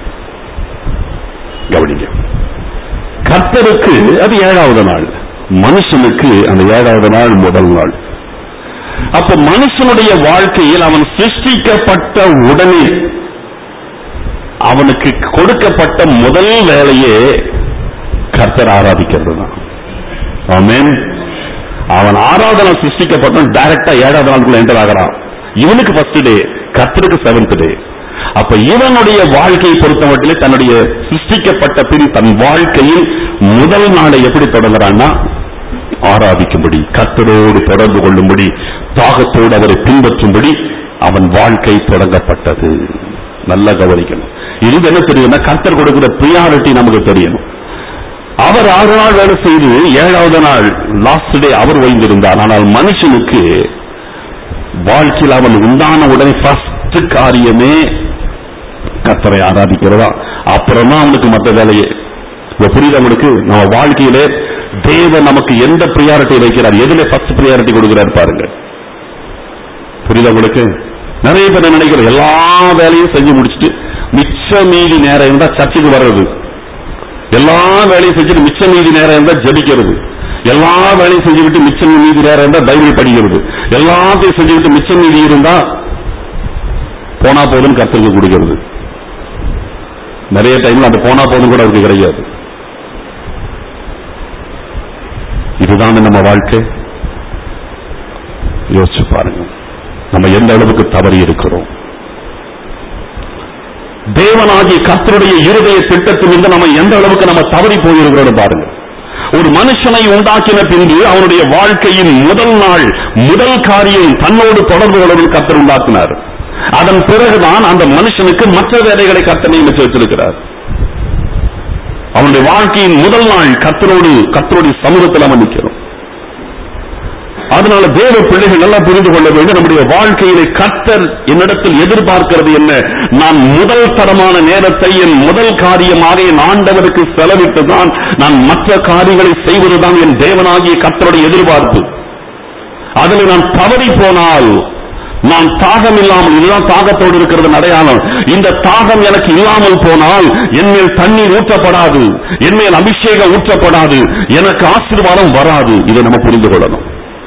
Speaker 1: கவனிங்க கர்த்தருக்கு அது ஏழாவது நாள் மனுஷனுக்கு அந்த ஏழாவது நாள் முதல் நாள் அப்ப மனுஷனுடைய வாழ்க்கையில் அவன் சிருஷ்டிக்கப்பட்ட உடனே அவனுக்கு கொடுக்கப்பட்ட முதல் வேலையே கர்த்தர் ஆராதிக்கிறது தான் ஆமென் அவன் ஆறாவது நாள் சிருஷ்டிக்கப்பட்டான் டைரக்டா ஏழாவது நாளுக்குள்ள என்டர் ஆகிறான் இவனுக்கு ஃபர்ஸ்ட் டே கர்த்தருக்கு செவன்த் டே அப்ப இவனுடைய வாழ்க்கையை பொறுத்தமட்டிலே தன்னுடைய சிருஷ்டிக்கப்பட்ட பின் தன் வாழ்க்கையில் முதல் நாளை எப்படி தொடங்குறான்னா ஆராதிக்கும்படி கர்த்தரோடு தொடர்பு கொள்ளும்படி தாகத்தோடு அவரை பின்பற்றும்படி அவன் வாழ்க்கை தொடங்கப்பட்டது நல்லா கவனிக்கணும் இது என்ன தெரியும்னா கர்த்தர் கொடுக்கிற பிரியாரிட்டி நமக்கு தெரியணும் அவர் ஆறு நாள் வேலை செய்து ஏழாவது நாள் லாஸ்ட் டே அவர் ஓய்ந்திருந்தார் ஆனால் மனுஷனுக்கு வாழ்க்கையில் அவன் உண்டான உடனே ஃபர்ஸ்ட் காரியமே கர்த்தரை ஆராதிக்கிறதா அப்புறம் தான் அவனுக்கு மற்ற வேலையே இப்ப புரியுது அவனுக்கு நம்ம வாழ்க்கையிலே தேவன் நமக்கு எந்த ப்ரியாரிட்டி வைக்கிறார் எதுல ஃபர்ஸ்ட் ப்ரியாரிட்டி கொடுக்கிறார் பாருங்க புரியுதா உங்களுக்கு நிறைய பேர் நினைக்கிற எல்லா வேலையும் செஞ்சு முடிச்சுட்டு மிச்ச மீதி நேரம் இருந்தா சர்ச்சுக்கு வர்றது எல்லா வேலையும் செஞ்சுட்டு மிச்ச மீதி நேரம் இருந்தா ஜெபிக்கிறது எல்லா வேலையும் செஞ்சுக்கிட்டு மிச்சம் மீதி நேரம் இருந்தா பைபிள் படிக்கிறது எல்லாத்தையும் செஞ்சுக்கிட்டு மிச்சம் மீதி இருந்தா போனா போதுன்னு கத்தருக்கு கொடுக்கிறது நிறைய டைம்ல அந்த போனா போதும் கூட அவருக்கு கிடையாது இதுதான் நம்ம வாழ்க்கை யோசிச்சு பாருங்க நம்ம எந்த அளவுக்கு தவறி இருக்கிறோம் தேவனாகிய கர்த்தருடைய இருதய திட்டத்திலிருந்து நம்ம எந்த அளவுக்கு நம்ம தவறி போயிருக்கிறோம் பாருங்க ஒரு மனுஷனை உண்டாக்கின பின்பு அவனுடைய வாழ்க்கையின் முதல் நாள் முதல் காரியம் தன்னோடு தொடர்பு கொள்வதில் கர்த்தர் உண்டாக்கினார் அதன் பிறகுதான் அந்த மனுஷனுக்கு மற்ற வேலைகளை கர்த்தர் நியமித்து வச்சிருக்கிறார் அவனுடைய வாழ்க்கையின் முதல் நாள் கர்த்தரோடு கர்த்தருடைய சமூகத்தில் அவன் நிற்கிறோம் அதனால தேவ பிள்ளைகள் நல்லா புரிந்து கொள்ள வேண்டும் நம்முடைய வாழ்க்கையிலே கர்த்தர் என்னிடத்தில் எதிர்பார்க்கிறது என்ன நான் முதல் தரமான நேரத்தை என் முதல் காரியமாக என் ஆண்டவருக்கு செலவிட்டு தான் நான் மற்ற காரியங்களை செய்வதுதான் என் தேவனாகிய கர்த்தருடைய எதிர்பார்ப்பு அதில் நான் தவறி போனால் நான் தாகம் இல்லாமல் இதுதான் தாகத்தோடு இருக்கிறது அடையாளம் இந்த தாகம் எனக்கு இல்லாமல் போனால் என் மேல் தண்ணீர் ஊற்றப்படாது என் மேல் அபிஷேகம் ஊற்றப்படாது எனக்கு ஆசீர்வாதம் வராது இதை நம்ம புரிந்து கொள்ளணும்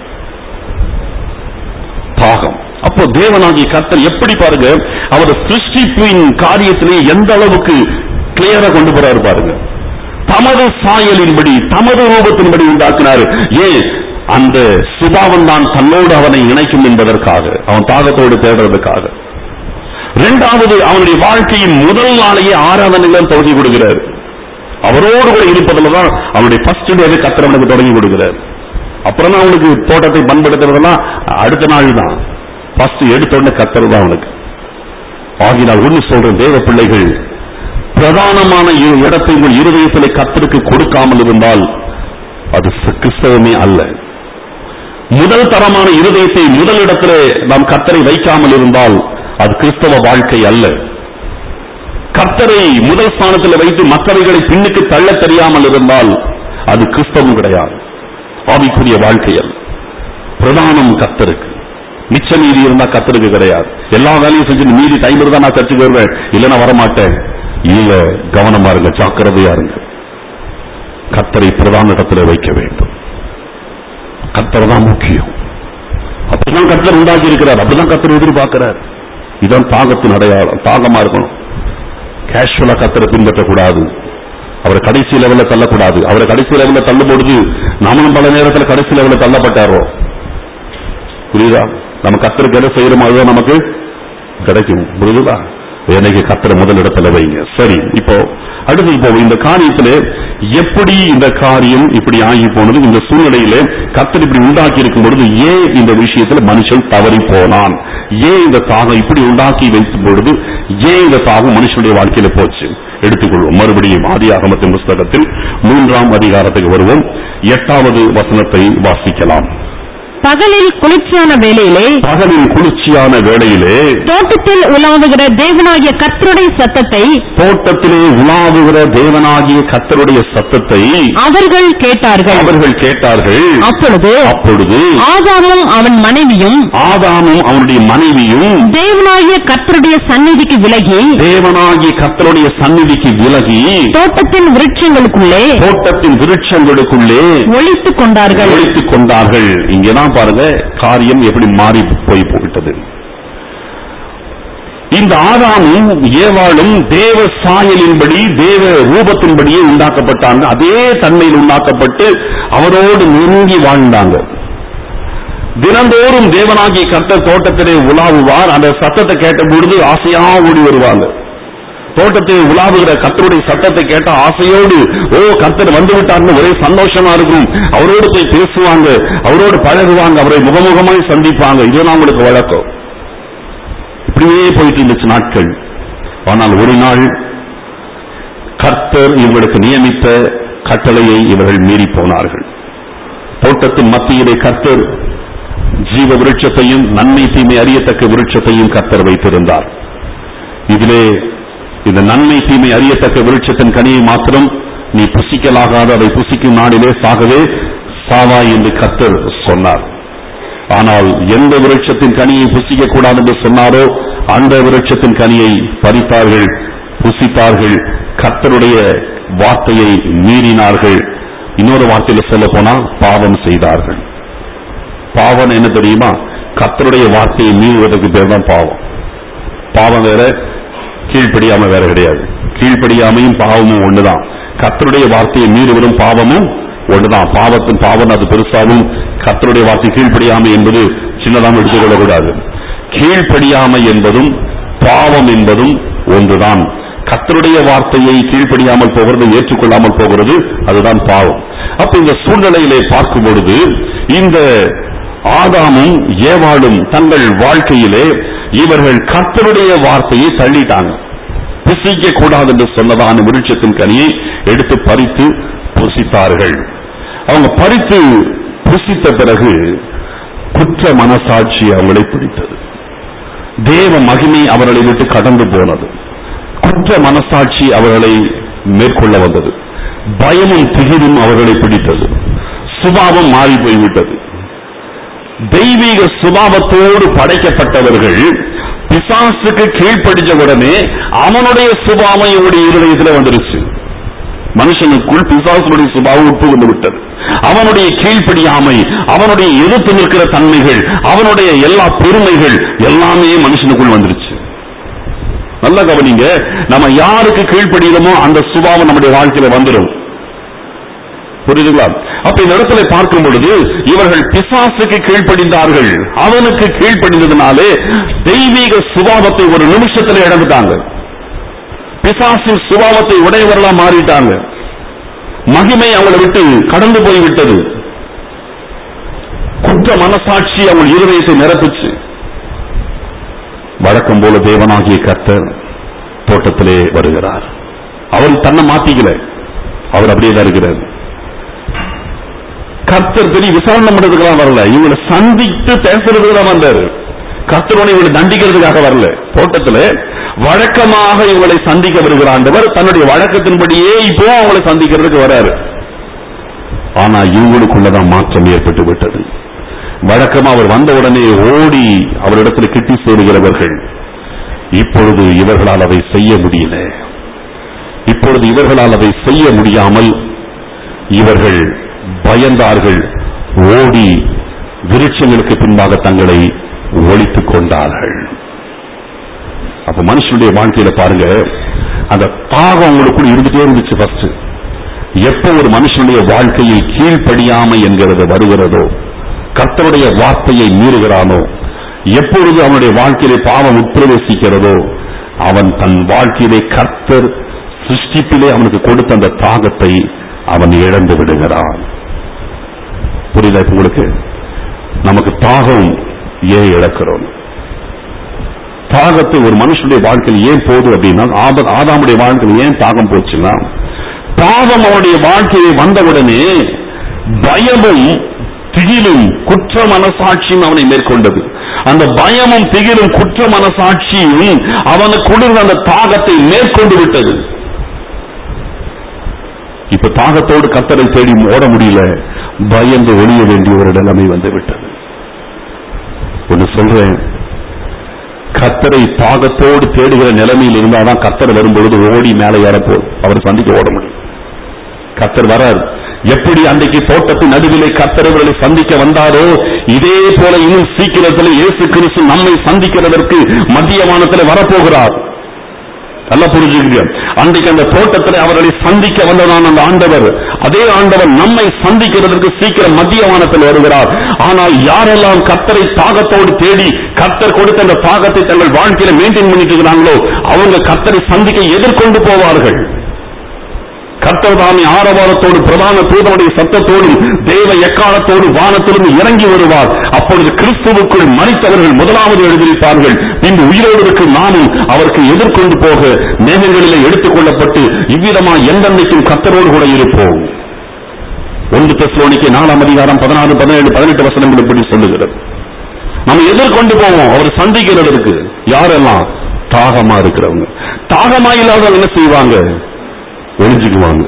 Speaker 1: தாகம் அப்போ தேவனாகிய கர்த்தர் எப்படி பாருங்க அவர் சிருஷ்டிப்பின் காரியத்திலே எந்த அளவுக்கு கிளியரா கொண்டு போறாரு பாருங்க தமது சாயலின்படி தமது ரூபத்தின்படி உண்டாக்கினாரு ஏன் அந்த சுபாவம் தான் தன்னோடு அவனை இணைக்கும் என்பதற்காக அவன் தாகத்தோடு தேடுறதுக்காக இரண்டாவது அவனுடைய வாழ்க்கையின் முதல் நாளையே ஆராதனையில தொடங்கி கொடுக்கிறார் அவரோடு கூட இருப்பதுல தான் அவனுடைய ஃபர்ஸ்ட் டேவே கத்திரவனுக்கு தொடங்கி கொடுக்கிறார் அப்புறம் தான் அவனுக்கு தோட்டத்தை பண்படுத்துறதெல்லாம் அடுத்த நாள் தான் ஃபர்ஸ்ட் எடுத்த உடனே கத்துறது தான் அவனுக்கு ஆகினால் ஒண்ணு சொல்றேன் தேவ பிள்ளைகள் பிரதானமான இரு- இடத்தை உங்கள் இருதயத்திலே கத்தருக்கு கொடுக்காமல் இருந்தால் அது ச- கிறிஸ்தவமே அல்ல முதல் தரமான இருதயத்தை முதல் இடத்திலே நாம் கத்தரை வைக்காமல் இருந்தால் அது கிறிஸ்தவ வாழ்க்கை அல்ல கர்த்தரை முதல் ஸ்தானத்தில் வைத்து மற்றவைகளை பின்னுக்கு தள்ள தெரியாமல் இருந்தால் அது கிறிஸ்தவம் கிடையாது ஆவிக்குரிய வாழ்க்கை அல்ல பிரதானம் கத்தருக்கு மிச்ச மீதி இருந்தா கத்தருக்கு கிடையாது எல்லா வேலையும் செஞ்சு மீதி டைம் இருந்தா நான் சர்ச்சுக்கு வருவேன் இல்லைன்னா வரமாட்டேன் இல்ல கவனமா இருங்க ஜாக்கிரதையா இருங்க கத்தரை பிரதான இடத்துல வைக்க வேண்டும் கத்தர் தான் முக்கியம் அப்படிதான் கத்தர் உண்டாக்கி இருக்கிறார் அப்படிதான் கத்தர் எதிர்பார்க்கிறார் இதான் தாகத்தின் அடையாளம் தாகமா இருக்கணும் கேஷுவலா கத்தரை பின்பற்றக்கூடாது அவரை கடைசி லெவல்ல தள்ளக்கூடாது அவரை கடைசி லெவல்ல தள்ளும் பொழுது நாமளும் பல நேரத்துல கடைசி லெவல்ல தள்ளப்பட்டாரோ புரியுதா நம்ம கத்தருக்கு எதை செய்யறோமோ அதுதான் நமக்கு கிடைக்கும் புரியுதா எனக்கு கத்தரை முதல் இடத்துல வைங்க சரி இப்போ அடுத்து இப்போ இந்த காரியத்திலே எப்படி இந்த காரியம் இப்படி ஆகி போனது இந்த சூழ்நிலையிலே கத்தர் இப்படி உண்டாக்கி இருக்கும் பொழுது ஏன் இந்த விஷயத்துல மனுஷன் தவறி போனான் ஏன் இந்த தாகம் இப்படி உண்டாக்கி வைக்கும் பொழுது ஏன் இந்த தாகம் மனுஷனுடைய வாழ்க்கையில போச்சு எடுத்துக்கொள்வோம் மறுபடியும் ஆதி ஆகமத்தின் புஸ்தகத்தில் மூன்றாம் அதிகாரத்துக்கு வருவோம் எட்டாவது வசனத்தை வாசிக்கலாம்
Speaker 2: பகலில் குளிர்ச்சியான வேளையிலே
Speaker 1: பகலின் குளிர்ச்சியான வேளையிலே
Speaker 2: தோட்டத்தில் உலாவுகிற தேவனாகிய கர்த்தருடைய சத்தத்தை
Speaker 1: தோட்டத்திலே உலாவுகிற தேவனாகிய கத்தருடைய சத்தத்தை
Speaker 2: அவர்கள் கேட்டார்கள்
Speaker 1: அவர்கள் கேட்டார்கள்
Speaker 2: அப்பொழுது
Speaker 1: அப்பொழுது
Speaker 2: ஆதாமும் அவன் மனைவியும்
Speaker 1: ஆதாமும் அவனுடைய மனைவியும்
Speaker 2: தேவனாகிய கர்த்தருடைய சந்நிதிக்கு விலகி
Speaker 1: தேவனாகிய கத்தருடைய சந்நிதிக்கு விலகி
Speaker 2: தோட்டத்தின் விருட்சங்களுக்குள்ளே
Speaker 1: தோட்டத்தின் விருட்சங்களுக்குள்ளே
Speaker 2: ஒளித்துக் கொண்டார்கள்
Speaker 1: ஒழித்துக் கொண்டார்கள் இங்கதான் பாருங்க காரியம் எப்படி மாறி போய் போயிட்டது இந்த ஆதாமும் ஏவாளும் தேவ சாயலின்படி தேவ ரூபத்தின்படியே உண்டாக்கப்பட்டாங்க அதே தன்மையில் உண்டாக்கப்பட்டு அவரோடு நெருங்கி வாழ்ந்தாங்க தினந்தோறும் தேவனாகிய கர்த்தர் தோட்டத்திலே உலாவுவார் அந்த சத்தத்தை கேட்ட பொழுது ஆசையா ஓடி வருவாங்க தோட்டத்தில் உலாவுகிற கர்த்தருடைய சத்தத்தை கேட்ட ஆசையோடு ஓ கர்த்தர் வந்து விட்டார்னு ஒரே சந்தோஷமா இருக்கும் அவரோடு போய் பேசுவாங்க அவரோடு பழகுவாங்க அவரை முகமுகமாய் சந்திப்பாங்க இதுதான் அவங்களுக்கு வழக்கம் இப்படியே போயிட்டு இருந்துச்சு நாட்கள் ஆனால் ஒரு நாள் கர்த்தர் இவர்களுக்கு நியமித்த கட்டளையை இவர்கள் மீறி போனார்கள் தோட்டத்தின் மத்தியிலே கர்த்தர் ஜீவ விருட்சத்தையும் நன்மை தீமை அறியத்தக்க விருட்சத்தையும் கர்த்தர் வைத்திருந்தார் இதிலே இந்த நன்மை தீமை அறியத்தக்க விருட்சத்தின் கனியை மாத்திரம் நீ புசிக்கலாகாத அதை புசிக்கும் நாளிலே சாகவே சாவாய் என்று கத்தர் சொன்னார் ஆனால் எந்த விருட்சத்தின் கனியை புசிக்க கூடாது என்று சொன்னாரோ அந்த விருட்சத்தின் கனியை பறித்தார்கள் புசித்தார்கள் கர்த்தருடைய வார்த்தையை மீறினார்கள் இன்னொரு வார்த்தையில சொல்ல போனா பாவம் செய்தார்கள் பாவம் என்ன தெரியுமா கர்த்தருடைய வார்த்தையை மீறுவதற்கு பேர் தான் பாவம் பாவம் வேற கீழ்ப்படியாம வேற கிடையாது கீழ்ப்படியாமையும் பாவமும் ஒண்ணுதான் கர்த்தருடைய வார்த்தையை மீறுவதும் பாவமும் ஒண்ணுதான் பாவத்தின் பாவம் அது பெருசாகவும் கர்த்தருடைய வார்த்தை கீழ்ப்படியாமை என்பது சின்னதாகவும் எடுத்துக்கொள்ளக்கூடாது கீழ்ப்படியாமை என்பதும் பாவம் என்பதும் ஒன்றுதான் கர்த்தருடைய வார்த்தையை கீழ்ப்படியாமல் போகிறது ஏற்றுக்கொள்ளாமல் போகிறது அதுதான் பாவம் அப்ப இந்த சூழ்நிலையிலே பார்க்கும் பொழுது இந்த ஆதாமும் ஏவாளும் தங்கள் வாழ்க்கையிலே இவர்கள் கர்த்தருடைய வார்த்தையை தள்ளிட்டாங்க புசிக்க கூடாது என்று சொன்னதான விருட்சத்தின் கனியை எடுத்து பறித்து புசித்தார்கள் அவங்க பறித்து புசித்த பிறகு குற்ற மனசாட்சி அவங்களை பிடித்தது தேவ மகிமை அவர்களை விட்டு கடந்து போனது குற்ற மனசாட்சி அவர்களை மேற்கொள்ள வந்தது பயமும் திகிரும் அவர்களை பிடித்தது சுபாவம் மாறி போய்விட்டது தெய்வீக சுபாவத்தோடு படைக்கப்பட்டவர்கள் பிசாசுக்கு கீழ்ப்படிச்ச உடனே அவனுடைய சுபாவம் இவருடைய இருதயத்தில் வந்துருச்சு மனுஷனுக்குள் பிசாசுடைய சுபாவம் உட்புகுந்து விட்டது அவனுடைய கீழ்ப்படியாமை அவனுடைய எதிர்த்து நிற்கிற தன்மைகள் அவனுடைய எல்லா பெருமைகள் எல்லாமே மனுஷனுக்குள் வந்துருச்சு நல்லா கவனிங்க நம்ம யாருக்கு கீழ்ப்படுகிறோமோ அந்த சுபாவம் நம்முடைய வாழ்க்கையில வந்துடும் புரியுதுங்களா அப்ப இந்த இடத்துல பார்க்கும் பொழுது இவர்கள் பிசாசுக்கு கீழ்ப்படிந்தார்கள் அவனுக்கு கீழ்ப்படிந்ததுனாலே தெய்வீக சுபாவத்தை ஒரு நிமிஷத்துல இழந்துட்டாங்க பிசாசின் சுபாவத்தை உடையவர்களா மாறிட்டாங்க மகிமை அவங்களை விட்டு கடந்து போய் விட்டது குற்ற மனசாட்சி அவள் இருதயத்தை நிரப்புச்சு வழக்கம் போல தேவனாகிய கர்த்தர் தோட்டத்திலே வருகிறார் அவர் தன்னை மாத்திக்கல அவர் அப்படியே தான் இருக்கிறார் கர்த்தர் பெரிய விசாரணை பண்றதுக்கெல்லாம் வரல இவங்களை சந்தித்து பேசுறதுக்கு தான் வந்தாரு கர்த்தரோட இவங்களை தண்டிக்கிறதுக்காக வரல தோட்டத்துல வழக்கமாக இவங்களை சந்திக்க வருகிற ஆண்டவர் தன்னுடைய வழக்கத்தின்படியே இப்போ அவங்களை சந்திக்கிறதுக்கு வராரு ஆனா இவங்களுக்குள்ளதான் மாற்றம் ஏற்பட்டு விட்டது வழக்கமா அவர் வந்த உடனே ஓடி அவரிடத்தில் கிட்டி சேருகிறவர்கள் இப்பொழுது இவர்களால் அதை செய்ய முடியல இப்பொழுது இவர்களால் அதை செய்ய முடியாமல் இவர்கள் பயந்தார்கள் ஓடி விருட்சங்களுக்கு பின்பாக தங்களை ஒழித்துக் கொண்டார்கள் அப்ப மனுஷனுடைய வாழ்க்கையில பாருங்க அந்த தாகம் உங்களுக்குள்ள இருந்துட்டே இருந்துச்சு ஃபர்ஸ்ட் எப்ப ஒரு மனுஷனுடைய வாழ்க்கையில் கீழ்ப்படியாமை என்கிறது வருகிறதோ கர்த்தருடைய வார்த்தையை மீறுகிறானோ எப்பொழுது அவனுடைய வாழ்க்கையிலே பாவம் உட்பிரவேசிக்கிறதோ அவன் தன் வாழ்க்கையிலே கர்த்தர் சிருஷ்டிப்பிலே அவனுக்கு கொடுத்த அந்த தாகத்தை அவன் இழந்து விடுகிறான் புரியுதா இப்ப உங்களுக்கு நமக்கு தாகம் ஏன் இழக்கிறோம் தாகத்தை ஒரு மனுஷனுடைய வாழ்க்கையில் ஏன் போகுது அப்படின்னா ஆப- ஆதாமுடைய வாழ்க்கையில் ஏன் தாகம் போச்சுன்னா பாவம் அவனுடைய வாழ்க்கையை வந்தவுடனே பயமும் திகிலும் குற்ற மனசாட்சியும் அவனை மேற்கொண்டது அந்த பயமும் திகிலும் குற்ற மனசாட்சியும் அவனுக்குள்ள அந்த தாகத்தை மேற்கொண்டு விட்டது இப்ப தாகத்தோடு கத்தரை தேடி ஓட முடியல பயந்து ஒழிய வேண்டிய ஒரு நிலைமை வந்து விட்டது ஒன்னு சொல்றேன் கத்தரை தாகத்தோடு தேடுகிற நிலைமையில் இருந்தாதான் கத்தர் வரும்பொழுது ஓடி மேலே ஏறப்போ அவர் சந்திக்க ஓட முடியும் கத்தர் வரார் எப்படி அன்றைக்கு தோட்டத்தின் நடுவிலே கத்தர் இவர்களை சந்திக்க வந்தாரோ இதே போல இன்னும் சீக்கிரத்தில் இயேசு கிறிஸ்து நம்மை சந்திக்கிறதற்கு மத்திய வானத்தில் வரப்போகிறார் நல்லா புரிஞ்சுக்கங்க அன்றைக்கு அந்த தோட்டத்தில் அவர்களை சந்திக்க வந்ததான அந்த ஆண்டவர் அதே ஆண்டவர் நம்மை சந்திக்கிறதற்கு சீக்கிரம் மத்திய வானத்தில் வருகிறார் ஆனால் யாரெல்லாம் கத்தரை தாகத்தோடு தேடி கத்தர் கொடுத்த அந்த தாகத்தை தங்கள் வாழ்க்கையில மெயின்டைன் பண்ணிட்டு இருக்கிறாங்களோ அவங்க கத்தரை சந்திக்க எதிர்கொண்டு போவார்கள் கர்த்தர் தாமே ஆரவாரத்தோடு பிரதான தூதனுடைய சத்தத்தோடும் தேவ எக்காலத்தோடு வானத்திலிருந்து இறங்கி வருவார் அப்பொழுது கிறிஸ்துவுக்குள் மறித்தவர்கள் முதலாவது எழுதியிருப்பார்கள் பின்பு உயிரோடு இருக்கும் நாமும் அவருக்கு எதிர்கொண்டு போக மேகங்களிலே எடுத்துக் கொள்ளப்பட்டு இவ்விதமா எந்தெந்தைக்கும் கர்த்தரோடு கூட இருப்போம் ஒன்று தெசலோனிக்கு நாலாம் அதிகாரம் பதினாறு பதினேழு பதினெட்டு வசனங்கள் இப்படி சொல்லுகிறது நம்ம எதிர்கொண்டு போவோம் அவர் சந்திக்கிறதற்கு யாரெல்லாம் தாகமா இருக்கிறவங்க தாகமா இல்லாதவங்க என்ன செய்வாங்க ஒளிஞ்சுக்குவாங்க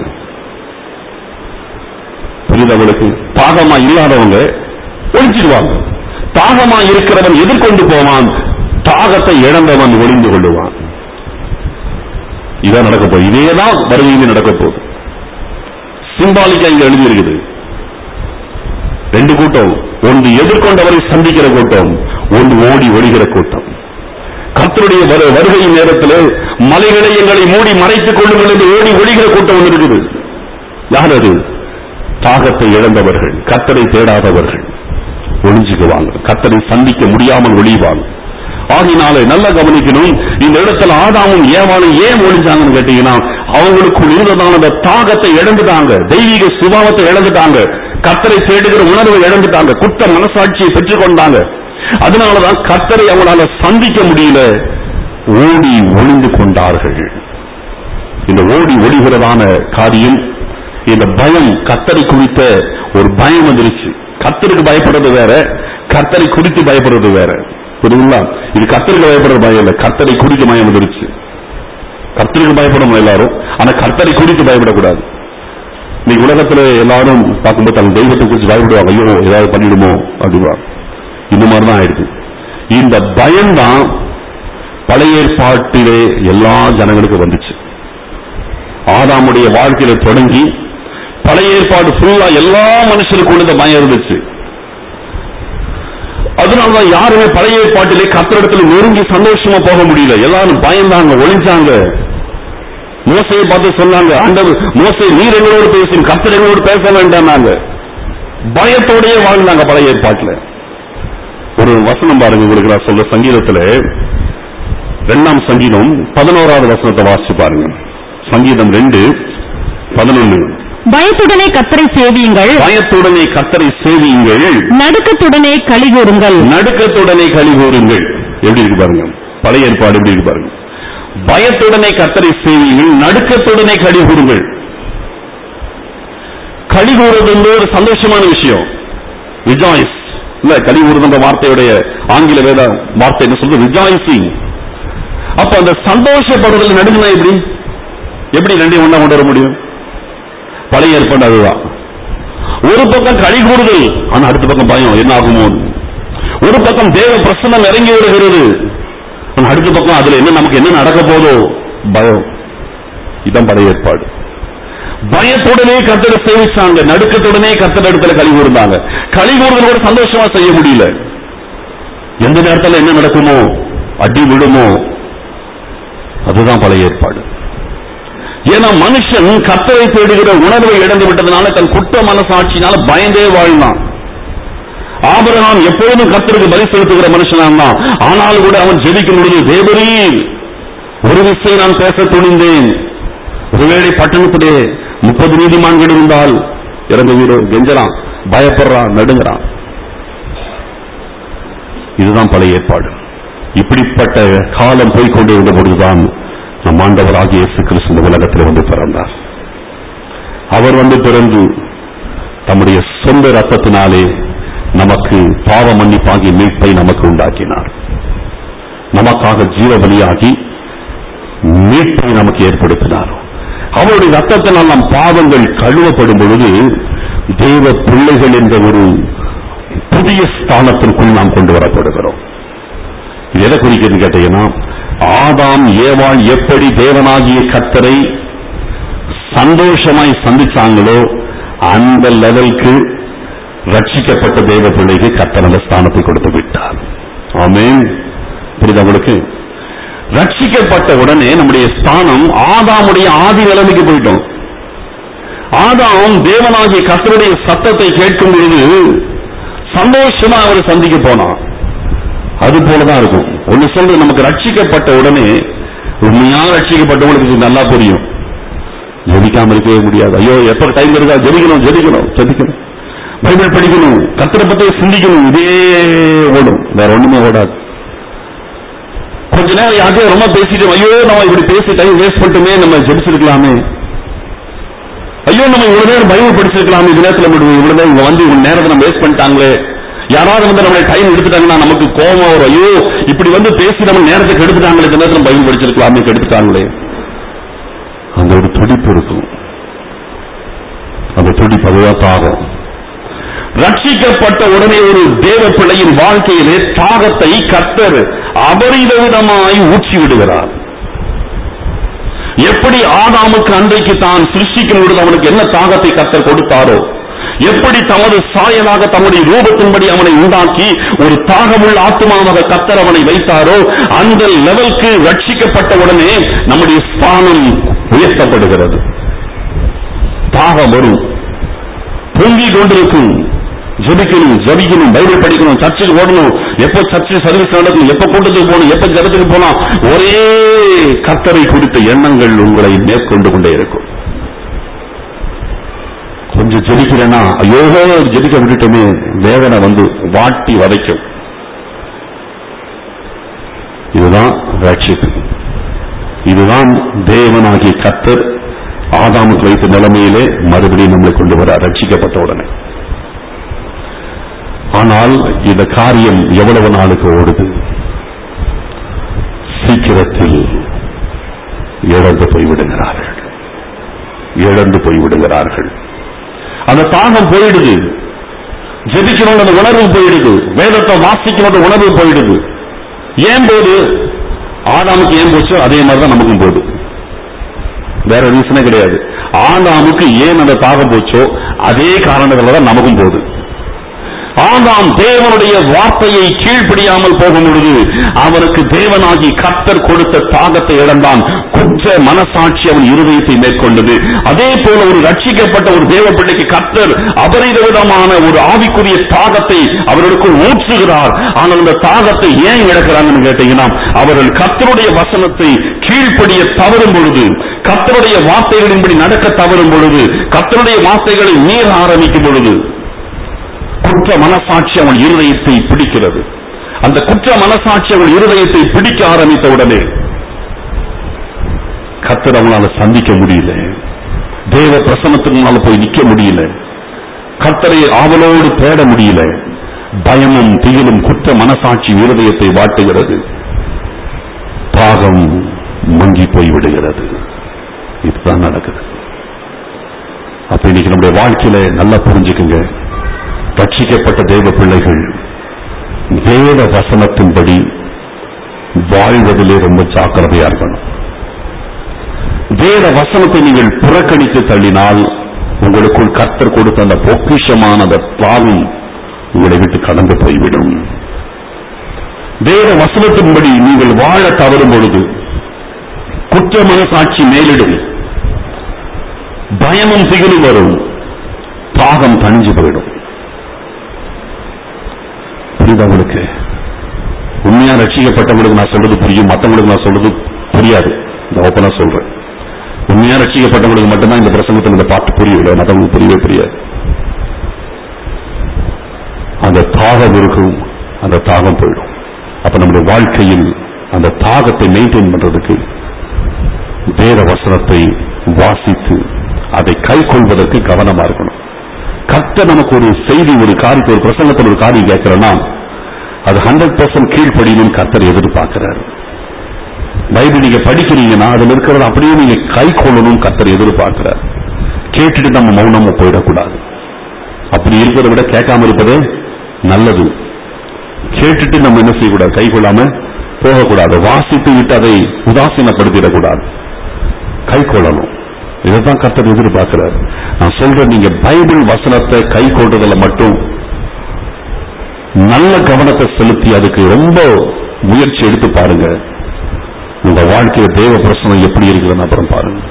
Speaker 1: புரியுது அவளுக்கு தாகமா இல்லாதவங்க ஒளிஞ்சிடுவாங்க தாகமா இருக்கிறவன் எதிர்கொண்டு போவான் தாகத்தை இழந்தவன் ஒளிந்து கொள்ளுவான் இதான் நடக்க போகுது இதேதான் வருகையில் நடக்க போகுது சிம்பாலிக்கா இங்க எழுதி இருக்குது ரெண்டு கூட்டம் ஒன்று எதிர்கொண்டவரை சந்திக்கிற கூட்டம் ஒன்று ஓடி ஒழிகிற கூட்டம் கர்த்தருடைய வரு- வருகையின் நேரத்தில் மலைகளை எங்களை மூடி மறைத்துக் கொள்ளுங்கள் என்று ஓடி ஒழிகிற கூட்டம் ஒன்று இருக்குது யார் அது தாகத்தை இழந்தவர்கள் கர்த்தரை தேடாதவர்கள் ஒளிஞ்சுக்குவாங்க கர்த்தரை சந்திக்க முடியாமல் ஒளிவாங்க ஆகினாலே நல்லா கவனிக்கணும் இந்த இடத்துல ஆதாமும் ஏவாளும் ஏன் ஒளிஞ்சாங்கன்னு கேட்டீங்கன்னா அவங்களுக்குள் இருந்ததான அந்த தாகத்தை இழந்துட்டாங்க தெய்வீக சுபாவத்தை இழந்துட்டாங்க கர்த்தரை தேடுகிற உணர்வை இழந்துட்டாங்க குற்ற மனசாட்சியை பெற்றுக் கொண்டாங்க அதனாலதான் கர்த்தரை அவங்களால சந்திக்க முடியல ஓடி ஒளிந்து கொண்டார்கள் இந்த ஓடி ஒளிகிறதான காரியம் இந்த பயம் கத்தரை குறித்த ஒரு பயம் வந்துருச்சு கத்தருக்கு பயப்படுறது வேற கத்தரை குறித்து பயப்படுறது வேற புரியுங்களா இது கத்தருக்கு பயப்படுற பயம் இல்ல கத்தரை குறித்து பயம் வந்துருச்சு கர்த்தருக்கு பயப்படணும் எல்லாரும் ஆனா கர்த்தரை குறித்து பயப்படக்கூடாது இன்னைக்கு உலகத்துல எல்லாரும் பார்க்கும்போது தன் தெய்வத்தை குறித்து பயப்படுவாங்க ஐயோ ஏதாவது பண்ணிடுமோ அப்படிவாங்க இந்த மாதிரி தான் ஆயிடுது இந்த பயம்தான் பழைய ஏற்பாட்டிலே எல்லா ஜனங்களுக்கும் வந்துச்சு ஆதாமுடைய வாழ்க்கையில தொடங்கி பழைய ஏற்பாடு ஃபுல்லா எல்லா மனுஷருக்கும் இந்த பயம் இருந்துச்சு அதனாலதான் யாருமே பழைய ஏற்பாட்டிலே கத்திரிடத்துல நெருங்கி சந்தோஷமா போக முடியல எல்லாரும் பயந்தாங்க ஒளிஞ்சாங்க மோசையை பார்த்து சொன்னாங்க ஆண்டவர் மோசை நீர் எங்களோடு பேசி கத்தர் எங்களோடு பேச வேண்டாம் பயத்தோடயே வாழ்ந்தாங்க பழைய ஏற்பாட்டுல ஒரு வசனம் பாருங்க உங்களுக்கு நான் சொல்ற சங்கீதத்துல ரெண்டாம் சங்கீதம் பதினோராவது வசனத்தை வாசிச்சு பாருங்க சங்கீதம் ரெண்டு பதினொன்னு
Speaker 2: பயத்துடனே கத்தரை சேவியுங்கள்
Speaker 1: பயத்துடனே கத்தரை சேவியுங்கள்
Speaker 2: நடுக்கத்துடனே கலிகூறுங்கள்
Speaker 1: நடுக்கத்துடனே கழி கூறுங்கள் எப்படி இருக்கு பாருங்க பழைய ஏற்பாடு எப்படி இருக்கு பாருங்க பயத்துடனே கத்தரை சேவியுங்கள் நடுக்கத்துடனே கழி கூறுங்கள் கழி கூறுறது வந்து ஒரு சந்தோஷமான விஷயம் ரிஜாய்ஸ் இல்ல கழி கூறுதுன்ற வார்த்தையுடைய ஆங்கில வேத வார்த்தை என்ன சொல்றது ரிஜாய்சிங் அப்ப அந்த சந்தோஷப்படுறதுல நடுங்கினா எப்படி எப்படி ரெண்டையும் ஒண்ணா கொண்டு வர முடியும் பழைய ஏற்பாடு அதுதான் ஒரு பக்கம் களி கூறுதல் ஆனா அடுத்த பக்கம் பயம் என்ன ஆகுமோ ஒரு பக்கம் தேவ பிரசனம் இறங்கி வருகிறது ஆனா அடுத்த பக்கம் அதுல என்ன நமக்கு என்ன நடக்க போதோ பயம் இதான் பழைய ஏற்பாடு பயத்துடனே கத்தரை சேவிச்சாங்க நடுக்கத்துடனே கத்தட இடத்துல களி கூர்ந்தாங்க களி கூறுதல் கூட சந்தோஷமா செய்ய முடியல எந்த நேரத்துல என்ன நடக்குமோ அடி விடுமோ அதுதான் பழைய ஏற்பாடு ஏன்னா மனுஷன் கத்தரை தேடுகிற உணர்வை இழந்து விட்டதுனால தன் குற்ற மனசாட்சியினால பயந்தே வாழ்ந்தான் ஆபிரகாம் எப்பொழுதும் கத்தருக்கு பலி செலுத்துகிற மனுஷனான் தான் ஆனால் கூட அவன் ஜெபிக்கும் பொழுது தேவரீ ஒரு விசை நான் பேச துணிந்தேன் ஒருவேளை பட்டணத்திலே முப்பது நீதிமான்கள் இருந்தால் இறந்து வீரோ கெஞ்சறான் பயப்படுறான் நடுங்கிறான் இதுதான் பழைய ஏற்பாடு இப்படிப்பட்ட காலம் போய்கொண்டிருந்த பொழுதுதான் நம் ஆண்டவராகிய இயேசு கிறிஸ்து இந்த உலகத்தில் வந்து பிறந்தார் அவர் வந்து பிறந்து தம்முடைய சொந்த ரத்தத்தினாலே நமக்கு பாவ மன்னிப்பாகிய மீட்பை நமக்கு உண்டாக்கினார் நமக்காக ஜீவ பலியாகி மீட்பை நமக்கு ஏற்படுத்தினார் அவருடைய ரத்தத்தினால் நம் பாவங்கள் கழுவப்படும் பொழுது தேவ பிள்ளைகள் என்ற ஒரு புதிய ஸ்தானத்திற்குள் நாம் கொண்டு வரப்படுகிறோம் இது எதை குறிக்கிறது கேட்டீங்கன்னா ஆதாம் ஏவாள் எப்படி தேவனாகிய கத்தரை சந்தோஷமாய் சந்திச்சாங்களோ அந்த லெவலுக்கு ரட்சிக்கப்பட்ட தேவ பிள்ளைக்கு கத்தர் அந்த ஸ்தானத்தை கொடுத்து விட்டார் ஆமென் புரியுதா உங்களுக்கு ரட்சிக்கப்பட்ட உடனே நம்முடைய ஸ்தானம் ஆதாமுடைய ஆதி நிலைமைக்கு போயிட்டோம் ஆதாம் தேவனாகிய கத்தருடைய சத்தத்தை கேட்கும் பொழுது சந்தோஷமா அவரை சந்திக்க போனான் அது போலதான் இருக்கும் ஒண்ணு சொல்றது நமக்கு ரட்சிக்கப்பட்ட உடனே உண்மையா ரட்சிக்கப்பட்டவங்களுக்கு இது நல்லா புரியும் ஜெபிக்காம இருக்கவே முடியாது ஐயோ எப்ப டைம் இருக்கா ஜெபிக்கணும் ஜெபிக்கணும் ஜெபிக்கணும் பைபிள் படிக்கணும் கத்திர பத்தி சிந்திக்கணும் இதே ஓடும் வேற ஒண்ணுமே ஓடாது கொஞ்ச நேரம் யாருக்கும் ரொம்ப பேசிட்டு ஐயோ நம்ம இப்படி பேசி டைம் வேஸ்ட் பண்ணிட்டுமே நம்ம ஜெபிச்சிருக்கலாமே ஐயோ நம்ம இவ்வளவு நேரம் பைபிள் படிச்சிருக்கலாமே இந்த நேரத்துல மட்டும் இவ்வளவு நேரம் இங்க வந்து இவ்வளவு நேரத்தை நம்ம வேஸ்ட் பண்ணிட்டாங்களே யாராவது வந்து நம்மளை டைம் எடுத்துட்டாங்கன்னா நமக்கு கோபம் வரும் ஐயோ இப்படி வந்து பேசி நம்ம நேரத்துக்கு எடுத்துட்டாங்களே இந்த நேரத்தில் பைபிள் படிச்சிருக்கலாமே எடுத்துட்டாங்களே அந்த ஒரு துடிப்பு இருக்கும் அந்த துடிப்பு அதுதான் தாகம் ரட்சிக்கப்பட்ட உடனே ஒரு தேவ பிள்ளையின் வாழ்க்கையிலே தாகத்தை கத்தர் அபரிதவிதமாய் ஊற்றி விடுகிறார் எப்படி ஆதாமுக்கு அன்றைக்கு தான் சிருஷ்டிக்கும் பொழுது அவனுக்கு என்ன தாகத்தை கத்தர் கொடுத்தாரோ எப்படி தமது சாயலாக தம்முடைய ரூபத்தின்படி அவனை உண்டாக்கி ஒரு தாகமுள்ள ஆத்மாவாக கத்தர் அவனை வைத்தாரோ அந்த லெவலுக்கு ரட்சிக்கப்பட்ட உடனே நம்முடைய ஸ்தானம் உயர்த்தப்படுகிறது தாகம் வரும் பொங்கிக் கொண்டிருக்கும் ஜெபிக்கணும் ஜபிக்கணும் பைபிள் படிக்கணும் சர்ச்சுக்கு ஓடணும் எப்ப சர்ச்சு சர்வீஸ் நடக்கும் எப்ப கூட்டத்துக்கு போகணும் எப்ப ஜபத்துக்கு போகலாம் ஒரே கத்தரை குறித்த எண்ணங்கள் உங்களை மேற்கொண்டு கொண்டே இருக்கும் கொஞ்சம் ஜெபிக்கிறேன்னா ஐயோ ஜெபிக்க விட்டுட்டோமே வேதனை வந்து வாட்டி வதைக்கும் இதுதான் ரட்சிப்பு இதுதான் தேவனாகிய கத்தர் ஆதாமுக்கு வைத்த நிலைமையிலே மறுபடியும் நம்மளை கொண்டு வர ரட்சிக்கப்பட்ட உடனே ஆனால் இந்த காரியம் எவ்வளவு நாளுக்கு ஓடுது சீக்கிரத்தில் இழந்து போய்விடுகிறார்கள் இழந்து போய்விடுகிறார்கள் அந்த தாகம் போயிடுது ஜெபிக்கணும் அந்த உணர்வு போயிடுது வேதத்தை வாசிக்கணும் உணர்வு போயிடுது ஏன் போது ஆதாமுக்கு ஏன் போச்சோ அதே மாதிரி தான் நமக்கும் போகுது வேற ரீசனே கிடையாது ஆதாமுக்கு ஏன் அந்த தாகம் போச்சோ அதே காரணத்துல தான் நமக்கும் போகுது ஆதாம் தேவனுடைய வார்த்தையை கீழ்ப்படியாமல் போகும் பொழுது அவனுக்கு தேவனாகி கத்தர் கொடுத்த தாகத்தை இழந்தான் குற்ற மனசாட்சி அவன் இருதயத்தை மேற்கொண்டது அதே போல ஒரு ரட்சிக்கப்பட்ட ஒரு தேவ பிள்ளைக்கு கத்தர் அபரித விதமான ஒரு ஆவிக்குரிய தாகத்தை அவர்களுக்கு ஊற்றுகிறார் ஆனால் அந்த தாகத்தை ஏன் இழக்கிறாங்கன்னு கேட்டீங்கன்னா அவர்கள் கத்தருடைய வசனத்தை கீழ்ப்படிய தவறும் பொழுது கத்தருடைய வார்த்தைகளின்படி நடக்க தவறும் பொழுது கத்தருடைய வார்த்தைகளை மீற ஆரம்பிக்கும் பொழுது குற்ற மனசாட்சி அவன் இருதயத்தை பிடிக்கிறது அந்த குற்ற மனசாட்சி அவன் இருதயத்தை பிடிக்க ஆரம்பித்த உடனே கத்தர் அவனால சந்திக்க முடியல தேவ பிரசனத்துக்கு முன்னால போய் நிக்க முடியல கத்தரை ஆவலோடு தேட முடியல பயமும் திகிலும் குற்ற மனசாட்சி இருதயத்தை வாட்டுகிறது பாகம் மங்கி போய் விடுகிறது இதுதான் நடக்குது அப்ப இன்னைக்கு நம்முடைய வாழ்க்கையில நல்லா புரிஞ்சுக்குங்க ரட்சிக்கப்பட்ட தேவ பிள்ளைகள் வேத வசனத்தின்படி வாழ்வதிலே ரொம்ப ஜாக்கிரதையா இருக்கணும் வேத வசனத்தை நீங்கள் புறக்கணித்து தள்ளினால் உங்களுக்குள் கர்த்தர் கொடுத்த அந்த பொக்கிஷமான அந்த பாவம் உங்களை விட்டு கடந்து போய்விடும் வேத வசனத்தின்படி நீங்கள் வாழ தவறும் பொழுது குற்ற மனசாட்சி மேலிடும் பயமும் திகிலும் வரும் தாகம் தணிஞ்சு போயிடும் புரியுதா உங்களுக்கு உண்மையா ரட்சிக்கப்பட்டவங்களுக்கு நான் சொல்றது புரியும் மற்றவங்களுக்கு நான் சொல்றது புரியாது இந்த ஓப்பனா சொல்றேன் உண்மையா ரட்சிக்கப்பட்டவங்களுக்கு மட்டும்தான் இந்த பிரசங்கத்தில் இந்த பாட்டு புரியல மற்றவங்களுக்கு புரியவே புரியாது அந்த தாகம் இருக்கும் அந்த தாகம் போயிடும் அப்ப நம்முடைய வாழ்க்கையில் அந்த தாகத்தை மெயின்டைன் பண்றதுக்கு வேத வசனத்தை வாசித்து அதை கை கொள்வதற்கு கவனமா இருக்கணும் கத்த நமக்கு ஒரு செய்தி ஒரு காரியத்தை ஒரு பிரசங்கத்தில் ஒரு காரியம் கேட்கிறோம்னா அது ஹண்ட்ரட் பர்சன்ட் கீழ்ப்படியும் கர்த்தர் எதிர்பார்க்கிறார் பைபிள் நீங்க படிக்கிறீங்கன்னா அதுல இருக்கிறத அப்படியே நீங்க கை கொள்ளணும் கர்த்தர் எதிர்பார்க்கிறார் கேட்டுட்டு நம்ம மௌனமா போயிடக்கூடாது அப்படி இருக்கிறத விட கேட்காம இருப்பதே நல்லது கேட்டுட்டு நம்ம என்ன செய்யக்கூடாது கை கொள்ளாம போகக்கூடாது வாசித்து விட்டு அதை உதாசீனப்படுத்திடக்கூடாது கை கொள்ளணும் இதைத்தான் கர்த்தர் எதிர்பார்க்கிறார் நான் சொல்றேன் நீங்க பைபிள் வசனத்தை கை கொள்றதுல மட்டும் நல்ல கவனத்தை செலுத்தி அதுக்கு ரொம்ப முயற்சி எடுத்து பாருங்க உங்க வாழ்க்கையில தேவ பிரசனம் எப்படி இருக்குதுன்னு அப்புறம் பாருங்க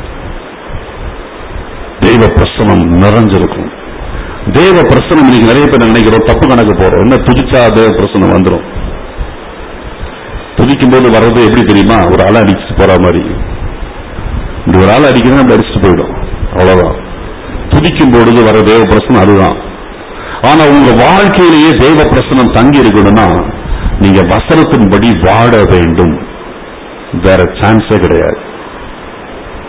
Speaker 1: தெய்வ பிரசனம் நிறைஞ்சிருக்கும் தேவ பிரசனம் இன்னைக்கு நிறைய பேர் நினைக்கிறோம் தப்பு கணக்கு போறோம் என்ன துதிச்சா தேவ பிரசனம் வந்துடும் துதிக்கும் போது வர்றது எப்படி தெரியுமா ஒரு அலை அடிச்சுட்டு போற மாதிரி இப்படி ஒரு ஆள் அடிக்கிறது நம்ம அடிச்சுட்டு போயிடும் அவ்வளவுதான் துதிக்கும் பொழுது வர தேவ பிரசனம் அதுதான் ஆனா உங்க வாழ்க்கையிலேயே தேவ பிரசனம் தங்கி இருக்கணும்னா நீங்க வசனத்தின்படி வாழ வேண்டும் வேற சான்ஸே கிடையாது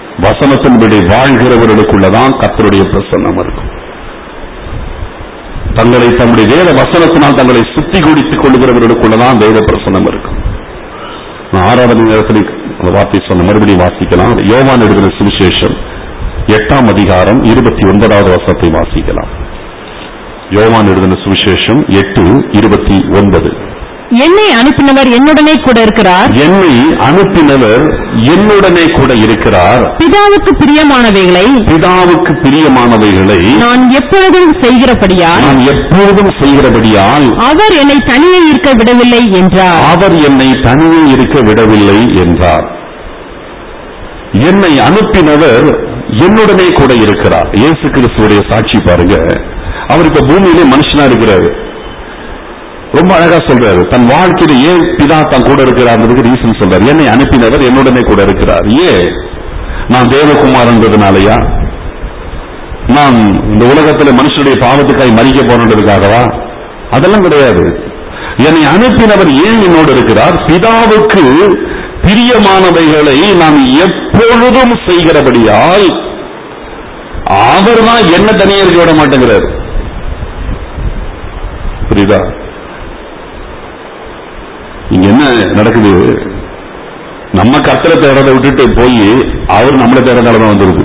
Speaker 1: வசனத்தின்படி வாழ்கிறவர்களுக்குள்ளதான் கத்தருடைய பிரசன்னம் இருக்கும் தங்களை தம்முடைய வேத வசனத்தினால் தங்களை சுத்தி குடித்துக் கொள்ளுகிறவர்களுக்குள்ளதான் தெய்வ பிரசனம் இருக்கும் நான் ஆறாவது நேரத்தில் அந்த வார்த்தை சொன்ன மறுபடியும் வாசிக்கலாம் யோவான் எழுதின சுவிசேஷம் எட்டாம் அதிகாரம் இருபத்தி ஒன்பதாவது வசனத்தை வாசிக்கலாம் யோவான் எழுதின சுவிசேஷம் எட்டு இருபத்தி ஒன்பது
Speaker 2: என்னை அனுப்பினவர் என்னுடனே கூட இருக்கிறார்
Speaker 1: என்னை அனுப்பினவர் என்னுடனே கூட இருக்கிறார்
Speaker 2: பிதாவுக்கு பிரியமானவைகளை
Speaker 1: பிதாவுக்கு பிரியமானவைகளை
Speaker 2: நான் எப்பொழுதும் செய்கிறபடியால்
Speaker 1: நான் எப்பொழுதும் செய்கிறபடியால்
Speaker 2: அவர் என்னை தனியே இருக்க விடவில்லை என்றார்
Speaker 1: அவர் என்னை தனியே இருக்க விடவில்லை என்றார் என்னை அனுப்பினவர் என்னுடனே கூட இருக்கிறார் இயேசு கிறிஸ்துவுடைய சாட்சி பாருங்க அவர் இப்ப பூமியிலே மனுஷனா இருக்கிறாரு ரொம்ப அழகா சொல்றாரு தன் வாழ்க்கையில ஏன் பிதா தன் கூட இருக்கிறார்ன்றதுக்கு ரீசன் சொல்றாரு என்னை அனுப்பினவர் என்னுடனே கூட இருக்கிறார் ஏன் நான் தேவகுமாரன்றதுனாலயா நான் இந்த உலகத்துல மனுஷனுடைய பாவத்துக்காய் மறிக்க போறதுக்காகவா அதெல்லாம் கிடையாது என்னை அனுப்பினவர் ஏன் என்னோடு இருக்கிறார் பிதாவுக்கு பிரியமானவைகளை நான் எப்பொழுதும் செய்கிறபடியால் அவர் தான் என்ன தனியா இருக்க விட மாட்டேங்கிறார் புரியுதா இங்க என்ன நடக்குது நம்ம கத்தரை தேடுறதை விட்டுட்டு போய் அவர் நம்மளை தேடுறதால தான் வந்துருது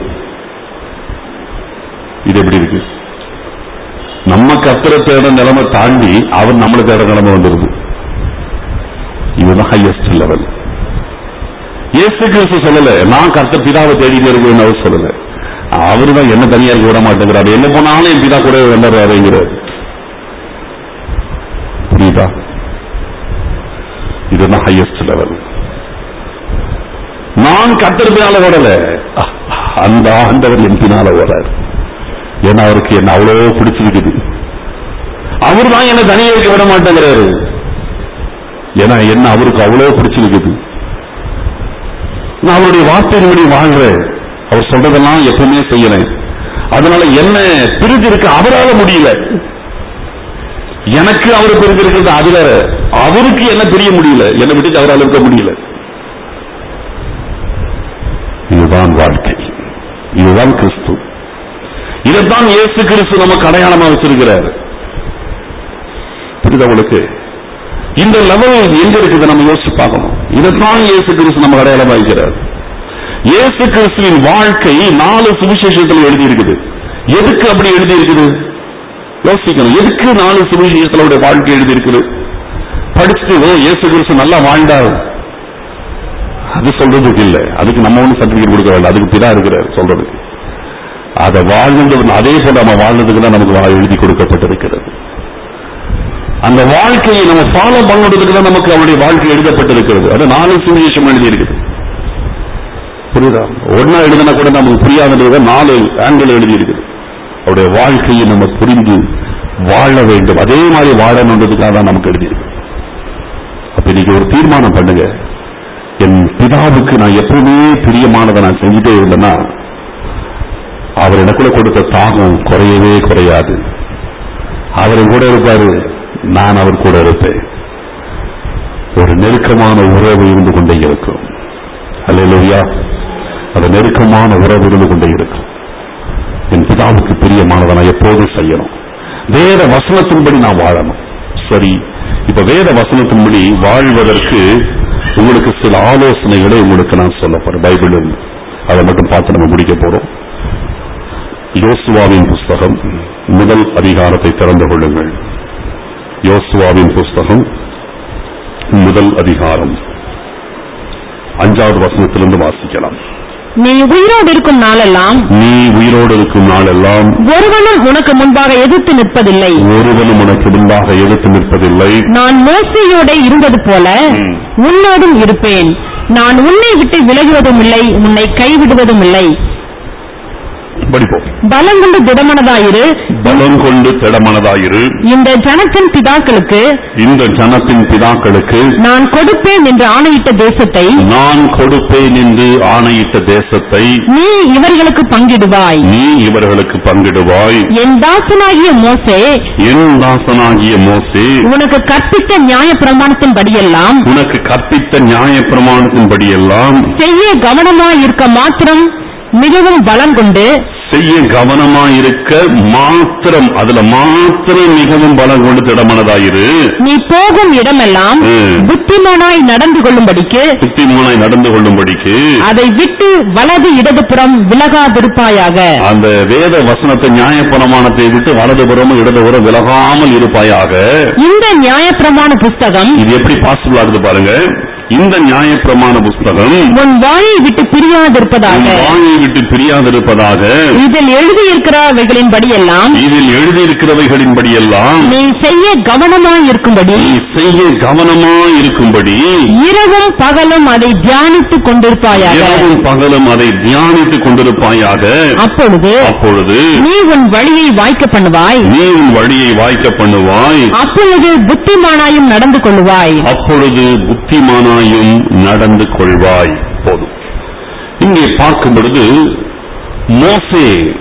Speaker 1: இது எப்படி இருக்கு நம்ம கத்தரை தேட நிலைமை தாண்டி அவர் நம்மளை தேட நிலைமை வந்துருது இதுதான் ஹையஸ்ட் லெவல் இயேசு கிறிஸ்து சொல்லல நான் கர்த்த பிதாவை தேடிட்டு இருக்கேன்னு அவர் சொல்லல அவரு தான் என்ன தனியா இருக்க விட மாட்டேங்கிறாரு என்ன போனாலும் என் பிதா கூட வந்துடுறாருங்கிறார் புரியுதா இதுதான் ஹையஸ்ட் லெவல் நான் கத்தர் பின்னால ஓடல அந்த ஆண்டவர் என் பின்னால ஓடாரு ஏன்னா அவருக்கு என்ன அவ்வளோ பிடிச்சிருக்குது அவர் தான் என்ன தனியா இருக்க விட மாட்டேங்கிறாரு ஏன்னா என்ன அவருக்கு அவ்வளோ பிடிச்சிருக்குது நான் அவருடைய வார்த்தையின்படி வாழ்றேன் அவர் சொல்றதெல்லாம் எப்பவுமே செய்யறேன் அதனால என்ன பிரிஞ்சிருக்க அவரால முடியல எனக்கு அவர் பிரிஞ்சிருக்கிறது அது வேற அவருக்கு என்ன தெரிய முடியல என்னை விட்டு அவரால் இருக்க முடியல இதுதான் வாழ்க்கை இதுதான் கிறிஸ்து இதைத்தான் இயேசு கிறிஸ்து நமக்கு அடையாளமா வச்சிருக்கிறார் புரியுதா உங்களுக்கு இந்த லெவல் எங்க இருக்குது நம்ம யோசிச்சு பார்க்கணும் இதைத்தான் இயேசு கிறிஸ்து நம்ம அடையாளமா வைக்கிறார் இயேசு கிறிஸ்துவின் வாழ்க்கை நாலு சுவிசேஷத்தில் எழுதி இருக்குது எதுக்கு அப்படி எழுதி இருக்குது யோசிக்கணும் எதுக்கு நாலு சுவிசேஷத்தோட வாழ்க்கை எழுதி இருக்குது படிச்சுட்டு ஓ இயேசு கிறிஸ்து நல்லா வாழ்ந்தார் அது சொல்றதுக்கு இல்ல அதுக்கு நம்ம ஒண்ணு சர்டிபிகேட் கொடுக்க வேண்டாம் அதுக்கு பிதா இருக்கிறார் சொல்றதுக்கு அதை வாழ்ந்தது அதே போல நம்ம வாழ்ந்ததுக்கு தான் நமக்கு வா- எழுதி கொடுக்கப்பட்டிருக்கிறது அந்த வாழ்க்கையை நம்ம ஃபாலோ பண்ணுறதுக்கு தான் நமக்கு அவருடைய வாழ்க்கை எழுதப்பட்டிருக்கிறது அது நாலு சுவிசேஷம் எழுதி இருக்குது புரியுதா ஒன்னா எழுதினா கூட நமக்கு புரியாதது நாலு ஆங்கிள் எழுதி இருக்குது அவருடைய வாழ்க்கையை நம்ம புரிந்து வாழ வேண்டும் அதே மாதிரி வாழணுன்றதுக்காக தான் நமக்கு எழுதியிருக்கு அப்ப நீங்க ஒரு தீர்மானம் பண்ணுங்க என் பிதாவுக்கு நான் எப்பவுமே பிரியமானதை நான் செஞ்சுட்டே இருந்தேன்னா அவர் எனக்குள்ள கொடுத்த தாகம் குறையவே குறையாது அவர் என் கூட இருப்பாரு நான் அவர் கூட இருப்பேன் ஒரு நெருக்கமான உறவு இருந்து கொண்டே இருக்கும் அல்லேலூயா அது நெருக்கமான உறவு இருந்து கொண்டே இருக்கும் என் பிதாவுக்கு பிரியமானதை நான் எப்போதும் செய்யணும் வேத வசனத்தின்படி நான் வாழணும் சரி இப்ப வேத வசனத்தின்படி வாழ்வதற்கு உங்களுக்கு சில ஆலோசனைகளை உங்களுக்கு நான் சொல்ல போறேன் பைபிள் இருந்து அதை மட்டும் பார்த்து நம்ம முடிக்க போறோம் யோசுவாவின் புஸ்தகம் முதல் அதிகாரத்தை திறந்து கொள்ளுங்கள் யோசுவாவின் புஸ்தகம் முதல் அதிகாரம் அஞ்சாவது வசனத்திலிருந்து வாசிக்கலாம்
Speaker 2: நீ உயிரோடு இருக்கும் நாளெல்லாம்
Speaker 1: நீ உயிரோடு இருக்கும் நாளெல்லாம்
Speaker 2: ஒருவனும் உனக்கு முன்பாக எதிர்த்து நிற்பதில்லை
Speaker 1: ஒருவனும் உனக்கு முன்பாக எதிர்த்து நிற்பதில்லை
Speaker 2: நான் மோசையோட இருந்தது போல
Speaker 1: ம்.
Speaker 2: உன்னோடும் இருப்பேன் நான் உன்னை விட்டு விலகுவதும் இல்லை உன்னை கைவிடுவதும் இல்லை
Speaker 1: படிப்போம்
Speaker 2: பலம் கொண்டு திடமனதாயிரு
Speaker 1: பலம் கொண்டு திடமனதாயிரு
Speaker 2: இந்த ஜனத்தின் பிதாக்களுக்கு
Speaker 1: இந்த ஜனத்தின் பிதாக்களுக்கு
Speaker 2: நான் கொடுப்பேன் என்று ஆணையிட்ட தேசத்தை
Speaker 1: நான் கொடுப்பேன் என்று ஆணையிட்ட தேசத்தை
Speaker 2: நீ இவர்களுக்கு பங்கிடுவாய்
Speaker 1: நீ இவர்களுக்கு பங்கிடுவாய்
Speaker 2: என் தாசனாகிய மோசே
Speaker 1: என் தாசனாகிய மோசே
Speaker 2: உனக்கு கற்பித்த நியாய பிரமாணத்தின் படியெல்லாம்
Speaker 1: உனக்கு கற்பித்த நியாய பிரமாணத்தின்படியெல்லாம்
Speaker 2: செய்ய கவனமாய் இருக்க மாத்திரம் மிகவும் பலம் கொண்டு
Speaker 1: செய்ய கவனமாயிருக்க மாத்திரம் அதுல மாத்திரம் மிகவும் பலம் கொண்டு திடமனதாயிரு
Speaker 2: நீ போகும் இடமெல்லாம்
Speaker 1: ம்.
Speaker 2: புத்திமானாய் நடந்து கொள்ளும்படிக்கு
Speaker 1: புத்திமானாய் நடந்து கொள்ளும்படிக்கு
Speaker 2: அதை விட்டு வலது இடதுபுறம் விலகாதிருப்பாயாக
Speaker 1: அந்த வேத வசனத்தை நியாயப்பிரமாணத்தை விட்டு வலதுபுறமும் இடதுபுறம் விலகாமல் இருப்பாயாக
Speaker 2: இந்த நியாயப்பிரமாண புஸ்தகம்
Speaker 1: இது எப்படி பாசிபிள் ஆகுது பாருங்க இந்த நியாயப்பிரமாண புஸ்தகம்
Speaker 2: உன் வாயை விட்டு பிரியாதிருப்பதாக
Speaker 1: உன் வாயை விட்டு பிரியாதிருப்பதாக
Speaker 2: இதில் எழுதியிருக்கிறவைகளின்படி எல்லாம்
Speaker 1: இதில் எழுதியிருக்கிறவைகளின்படி எல்லாம்
Speaker 2: நீ செய்ய கவனமாய் இருக்கும்படி
Speaker 1: நீ செய்ய கவனமாய் இருக்கும்படி
Speaker 2: இரவும் பகலும் அதை தியானித்துக் கொண்டிருப்பாயாக
Speaker 1: இரவும் பகலும் அதை தியானித்துக் கொண்டிருப்பாயாக
Speaker 2: அப்பொழுது
Speaker 1: அப்பொழுது
Speaker 2: நீ உன் வழியை வாய்க்க பண்ணுவாய்
Speaker 1: நீ உன் வழியை வாய்க்க பண்ணுவாய்
Speaker 2: அப்பொழுது புத்திமானாயும் நடந்து கொள்ளுவாய்
Speaker 1: அப்பொழுது புத்திமானாயும் நடந்து கொள்வாய் போதும் இங்கே பார்க்கும் பொழுது மோசே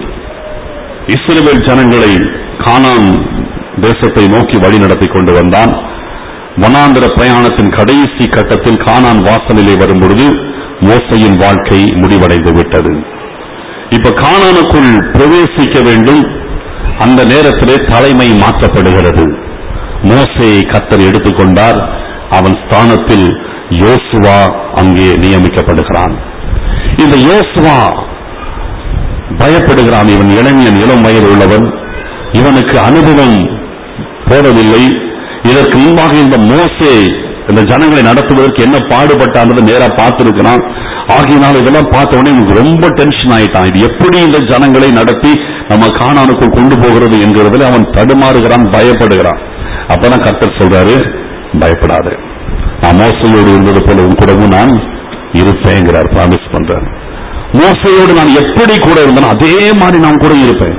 Speaker 1: இஸ்ரவேல் ஜனங்களை கானான் தேசத்தை நோக்கி வழி நடத்தி கொண்டு வந்தான் வனாந்திர பிரயாணத்தின் கடைசி கட்டத்தில் கானான் வாசலிலே வரும் பொழுது மோசையின் வாழ்க்கை முடிவடைந்து விட்டது இப்ப கானானுக்குள் பிரவேசிக்க வேண்டும் அந்த நேரத்திலே தலைமை மாற்றப்படுகிறது மோசேயை கத்தர் எடுத்துக்கொண்டார் அவன் ஸ்தானத்தில் யோசுவா அங்கே நியமிக்கப்படுகிறான் இந்த யோசுவா பயப்படுகிறான் இவன் இளைஞன் இளம் வயது உள்ளவன் இவனுக்கு அனுபவம் போதவில்லை இதற்கு முன்பாக இந்த மோசே இந்த ஜனங்களை நடத்துவதற்கு என்ன பாடுபட்டான்றது நேரா பார்த்திருக்கிறான் ஆகியனால் இதெல்லாம் பார்த்த உடனே இவனுக்கு ரொம்ப டென்ஷன் ஆயிட்டான் இது எப்படி இந்த ஜனங்களை நடத்தி நம்ம காணானுக்குள் கொண்டு போகிறது என்கிறதுல அவன் தடுமாறுகிறான் பயப்படுகிறான் அப்பதான் கர்த்தர் சொல்றாரு பயப்படாது நான் மோசையோடு இருந்தது போல உன் கூடவும் நான் இருப்பேங்கிறார் ப்ராமிஸ் பண்றார் மோசையோடு நான் எப்படி கூட இருந்தேனோ அதே மாதிரி நான் கூட இருப்பேன்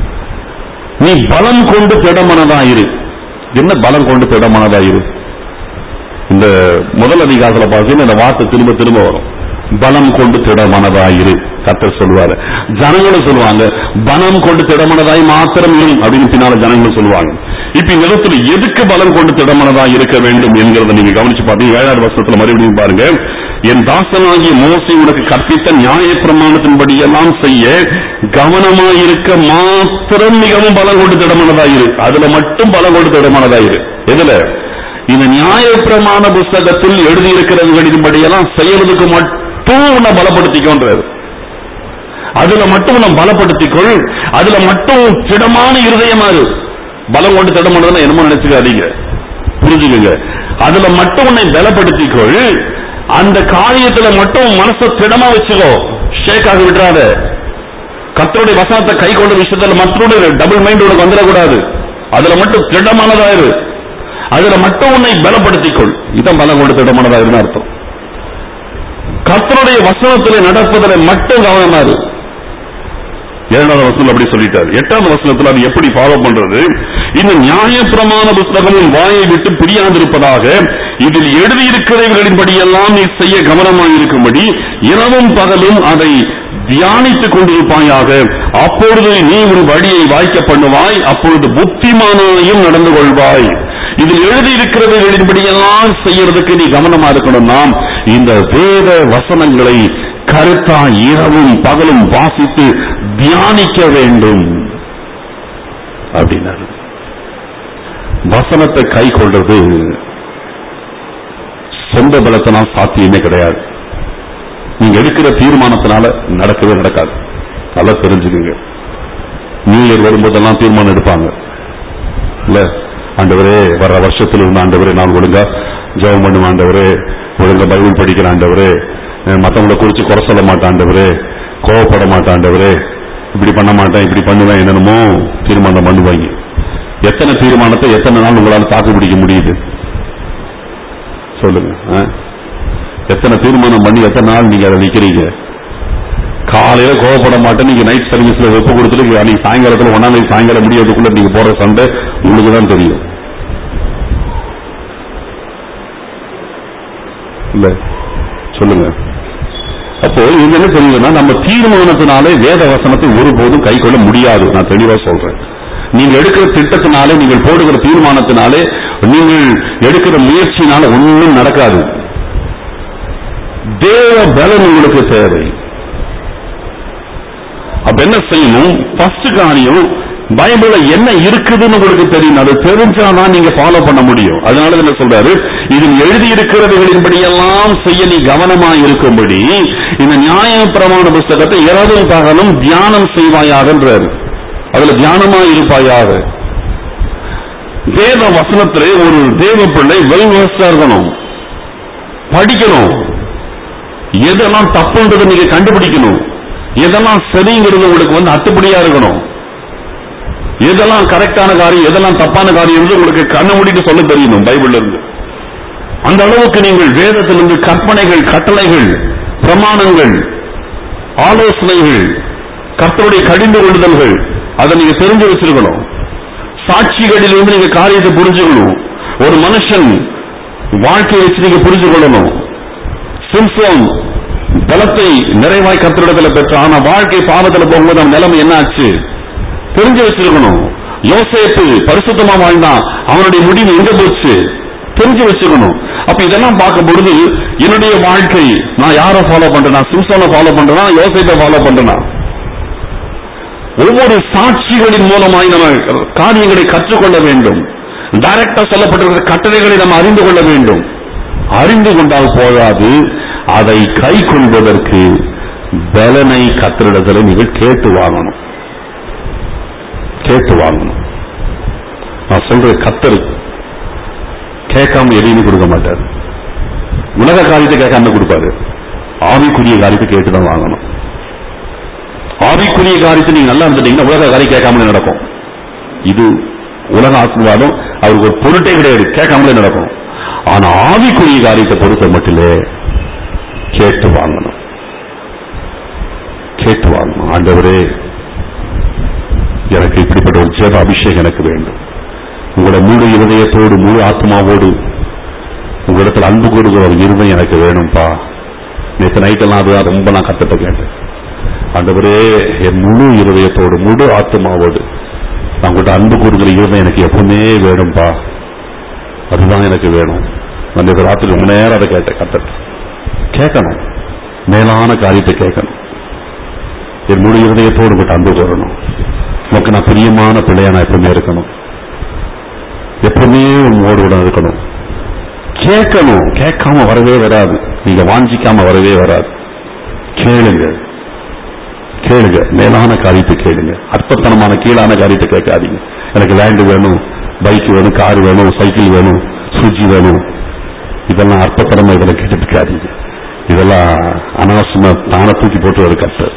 Speaker 1: நீ பலம் கொண்டு திடமனதா இரு என்ன பலம் கொண்டு திடமனதா இரு இந்த முதல் அதிகாரத்துல பார்த்தீங்கன்னா இந்த வார்த்தை திரும்ப திரும்ப வரும் பலம் கொண்டு திடமனதாயிரு கத்தர் சொல்லுவாரு ஜனங்களும் சொல்லுவாங்க பலம் கொண்டு திடமனதாய் மாத்திரம் இரு அப்படின்னு பின்னால ஜனங்களும் சொல்லுவாங்க இப்ப இந்த இடத்துல எதுக்கு பலம் கொண்டு திடமனதாய் இருக்க வேண்டும் என்கிறத நீங்க கவனிச்சு பார்த்தீங்க ஏழாவது வருஷத்துல மறுபடியும் பாருங்க என் தாசனாகிய மோசை உனக்கு கற்பித்த நியாய பிரமாணத்தின்படி எல்லாம் செய்ய கவனமாயிருக்க மாத்திரம் மிகவும் பலம் கொண்டு திடமனதாயிரு அதுல மட்டும் பலம் கொண்டு திடமனதாயிரு எதுல இந்த நியாயப்பிரமாண புஸ்தகத்தில் எழுதியிருக்கிறவர்களின்படியெல்லாம் செய்யறதுக்கு மட்டும் உன்னை பலப்படுத்திக்கோன்றாரு அதுல மட்டும் உன்னை பலப்படுத்திக்கொள் அதுல மட்டும் திடமான இருதயமா இரு பலம் கொண்டு திடமானதுன்னா என்னமோ நினைச்சுக்காதீங்க புரிஞ்சுக்கங்க அதுல மட்டும் உன்னை பலப்படுத்திக்கொள் அந்த காரியத்துல மட்டும் மனசை திடமா வச்சுக்கோ ஷேக் ஆக விட்டுறாத கத்தருடைய வசனத்தை கை கொண்ட விஷயத்துல மற்றொரு டபுள் மைண்ட் உனக்கு வந்துடக்கூடாது அதுல மட்டும் திடமானதா இரு அதுல மட்டும் உன்னை பலப்படுத்திக்கொள் இதான் பலம் கொண்டு திடமானதா இருந்தா அர்த்தம் கர்த்தருடைய வசனத்தில் நடப்பதில் மட்டும் கவனமா இரு ஏழாவது வசனம் அப்படி சொல்லிட்டாரு எட்டாவது வசனத்துல அது எப்படி ஃபாலோ பண்றது இந்த நியாயப்பிரமாண புஸ்தகமும் வாயை விட்டு பிரியாதிருப்பதாக இதில் எழுதியிருக்கிறவர்களின்படியெல்லாம் நீ செய்ய கவனமாக இருக்கும்படி இரவும் பகலும் அதை தியானித்துக் கொண்டிருப்பாயாக அப்பொழுது நீ உன் வழியை வாய்க்க பண்ணுவாய் அப்பொழுது புத்திமானாயும் நடந்து கொள்வாய் இதில் எழுதியிருக்கிறவர்களின்படியெல்லாம் செய்யறதுக்கு நீ கவனமா இருக்கணும்னா இந்த வேத வசனங்களை கருத்தா இரவும் பகலும் வாசித்து தியானிக்க வேண்டும் அப்படின்னாரு வசனத்தை கை கொள்றது சொந்த பலத்தினால் சாத்தியமே கிடையாது நீங்க எடுக்கிற தீர்மானத்தினால நடக்கவே நடக்காது நல்லா தெரிஞ்சுக்குங்க நியூ இயர் வரும்போதெல்லாம் தீர்மானம் எடுப்பாங்க இல்ல ஆண்டவரே வர்ற வருஷத்துல இருந்த ஆண்டவரே நான் ஒழுங்கா ஜெபம் பண்ணுவேன் ஆண்டவரே ஒழுங்கா பைபிள் படிக்கிற ஆண்டவரே அஹ் மத்தவங்களை குறிச்சு குறை சொல்ல மாட்டேன் ஆண்டவரே கோவப்பட மாட்டேன் ஆண்டவரே இப்படி பண்ண மாட்டேன் இப்படி பண்ணுவேன் என்னென்னமோ தீர்மானம் பண்ணுவாங்க எத்தனை தீர்மானத்தை எத்தனை நாள் உங்களால தாக்கு பிடிக்க முடியுது சொல்லுங்க ஆ? எத்தனை தீர்மானம் பண்ணி எத்தனை நாள் நீங்க அதை நிக்கிறீங்க காலையில கோவப்பட மாட்டேன் நீங்க நைட் சர்வீஸ்ல வெப்ப கொடுத்துட்டு அன்னைக்கு சாயங்காலத்துல ஒன்னாம் தேதி சாயங்காலம் முடியறதுக்குள்ள நீங்க போற சண்டை உங்களுக்கு தான் தெரியும் இல்ல சொல்லுங்க அப்போ இது என்ன தெரியுதுன்னா நம்ம தீர்மானத்தினாலே வேத வசனத்தை ஒருபோதும் கை கொள்ள முடியாது நான் தெளிவா சொல்றேன் நீங்க எடுக்கிற திட்டத்தினாலே நீங்கள் போடுகிற தீர்மானத்தினாலே நீங்கள் எடுக்கிற முயற்சினால ஒண்ணும் நடக்காது தேவ பலன் உங்களுக்கு தேவை அப்ப என்ன செய்யணும் ஃபர்ஸ்ட் காரியம் பைபிள்ல என்ன இருக்குதுன்னு உங்களுக்கு தெரியும் அது தெரிஞ்சாதான் நீங்க ஃபாலோ பண்ண முடியும் அதனால என்ன சொல்றாரு இதில் எழுதி இருக்கிறதுகளின்படி எல்லாம் செய்ய நீ கவனமா இருக்கும்படி இந்த நியாய பிரமாண புஸ்தகத்தை இரவும் பகலும் தியானம் செய்வாயாகன்றாரு அதுல தியானமா இருப்பாயாக வேத வசனத்திலே ஒரு தேவ பிள்ளை வெல் இருக்கணும் படிக்கணும் எதெல்லாம் தப்புன்றதை நீங்க கண்டுபிடிக்கணும் எதெல்லாம் சரிங்கிறது உங்களுக்கு வந்து அத்துப்படியா இருக்கணும் எதெல்லாம் கரெக்டான காரியம் எதெல்லாம் தப்பான காரியம் என்று உங்களுக்கு கண்ணு மூடிட்டு சொல்ல தெரியணும் பைபிள்ல இருந்து அந்த அளவுக்கு நீங்கள் வேதத்திலிருந்து கற்பனைகள் கட்டளைகள் பிரமாணங்கள் ஆலோசனைகள் கர்த்தருடைய கடிந்து கொள்ளுதல்கள் அதை நீங்க தெரிஞ்சு வச்சிருக்கணும் சாட்சிகளிலிருந்து நீங்க காரியத்தை புரிஞ்சுக்கணும் ஒரு மனுஷன் வாழ்க்கையை வச்சு நீங்க புரிஞ்சு கொள்ளணும் சிம்சோன் பலத்தை நிறைவாய் கர்த்தரிடத்துல பெற்றான் ஆனா வாழ்க்கை பாவத்துல போகும்போது அவன் நிலைமை என்ன ஆச்சு தெரிஞ்சு வச்சிருக்கணும் யோசேப்பு பரிசுத்தமா வாழ்ந்தான் அவனுடைய முடிவு எங்க போச்சு தெரிஞ்சு வச்சுக்கணும் அப்ப இதெல்லாம் பார்க்கும் பொழுது என்னுடைய வாழ்க்கை நான் யாரை ஃபாலோ பண்றேனா சிம்சோனை ஃபாலோ பண்றேனா யோசேப்பை ஃபாலோ பண்றேனா ஒவ்வொரு சாட்சிகளின் மூலமாய் நம்ம காரியங்களை கற்றுக்கொள்ள வேண்டும் டைரக்டா சொல்லப்பட்டிருக்கிற கட்டளைகளை நம்ம அறிந்து கொள்ள வேண்டும் அறிந்து கொண்டால் போதாது அதை கை கொள்வதற்கு பலனை கத்திரிடத்தில் நீங்கள் கேட்டு வாங்கணும் கேட்டு வாங்கணும் நான் சொல்ற கத்தர் கேட்காம எதையுமே கொடுக்க மாட்டார் உலக காரியத்தை கேட்காம கொடுப்பாரு ஆவிக்குரிய காரியத்தை கேட்டுதான் வாங்கணும் ஆவிக்குரிய காரியத்தை நீங்க நல்லா இருந்துட்டீங்கன்னா உலக காரியம் கேட்காமலே நடக்கும் இது உலக ஆசீர்வாதம் அவருக்கு ஒரு பொருட்டே கிடையாது கேட்காமலே நடக்கும் ஆனா ஆவிக்குரிய காரியத்தை பொறுத்த மட்டிலே கேட்டு வாங்கணும் கேட்டு வாங்கணும் ஆண்டவரே எனக்கு இப்படிப்பட்ட ஒரு ஜெப அபிஷேகம் எனக்கு வேண்டும் உங்களோட முழு இருதயத்தோடு முழு ஆத்மாவோடு உங்களிடத்தில் அன்பு கூறுகிற ஒரு இருதயம் எனக்கு வேணும்பா நேற்று நைட்டெல்லாம் அதுதான் ரொம்ப நான் கத்துட்டு கேட்டேன் ஆண்டவரே என் முழு இருதயத்தோடு முழு ஆத்மாவோடு நான் உங்கள்கிட்ட அன்பு கூறுகிற இருதயம் எனக்கு எப்பவுமே வேணும்பா அதுதான் எனக்கு வேணும் நான் இந்த ராத்திரி ரொம்ப நேரம் அதை கேட்டேன் கத்தட்டு கேட்கணும் மேலான காரியத்தை கேட்கணும் என் முழு இருதயத்தோடு உங்கள்கிட்ட அன்பு கூறணும் உனக்கு நான் பிரியமான பிள்ளையா நான் எப்பவுமே இருக்கணும் எப்பவுமே உங்களோடு கூட இருக்கணும் கேட்கணும் கேட்காம வரவே வராது நீங்க வாஞ்சிக்காம வரவே வராது கேளுங்க கேளுங்க மேலான காரியத்தை கேளுங்க அற்பத்தனமான கீழான காரியத்தை கேட்காதீங்க எனக்கு லேண்டு வேணும் பைக் வேணும் கார் வேணும் சைக்கிள் வேணும் சுஜி வேணும் இதெல்லாம் அற்பத்தனமா இதெல்லாம் கேட்டுட்டு இருக்காதீங்க இதெல்லாம் அனாவசியமா தானே தூக்கி போட்டு ஒரு கஷ்டம்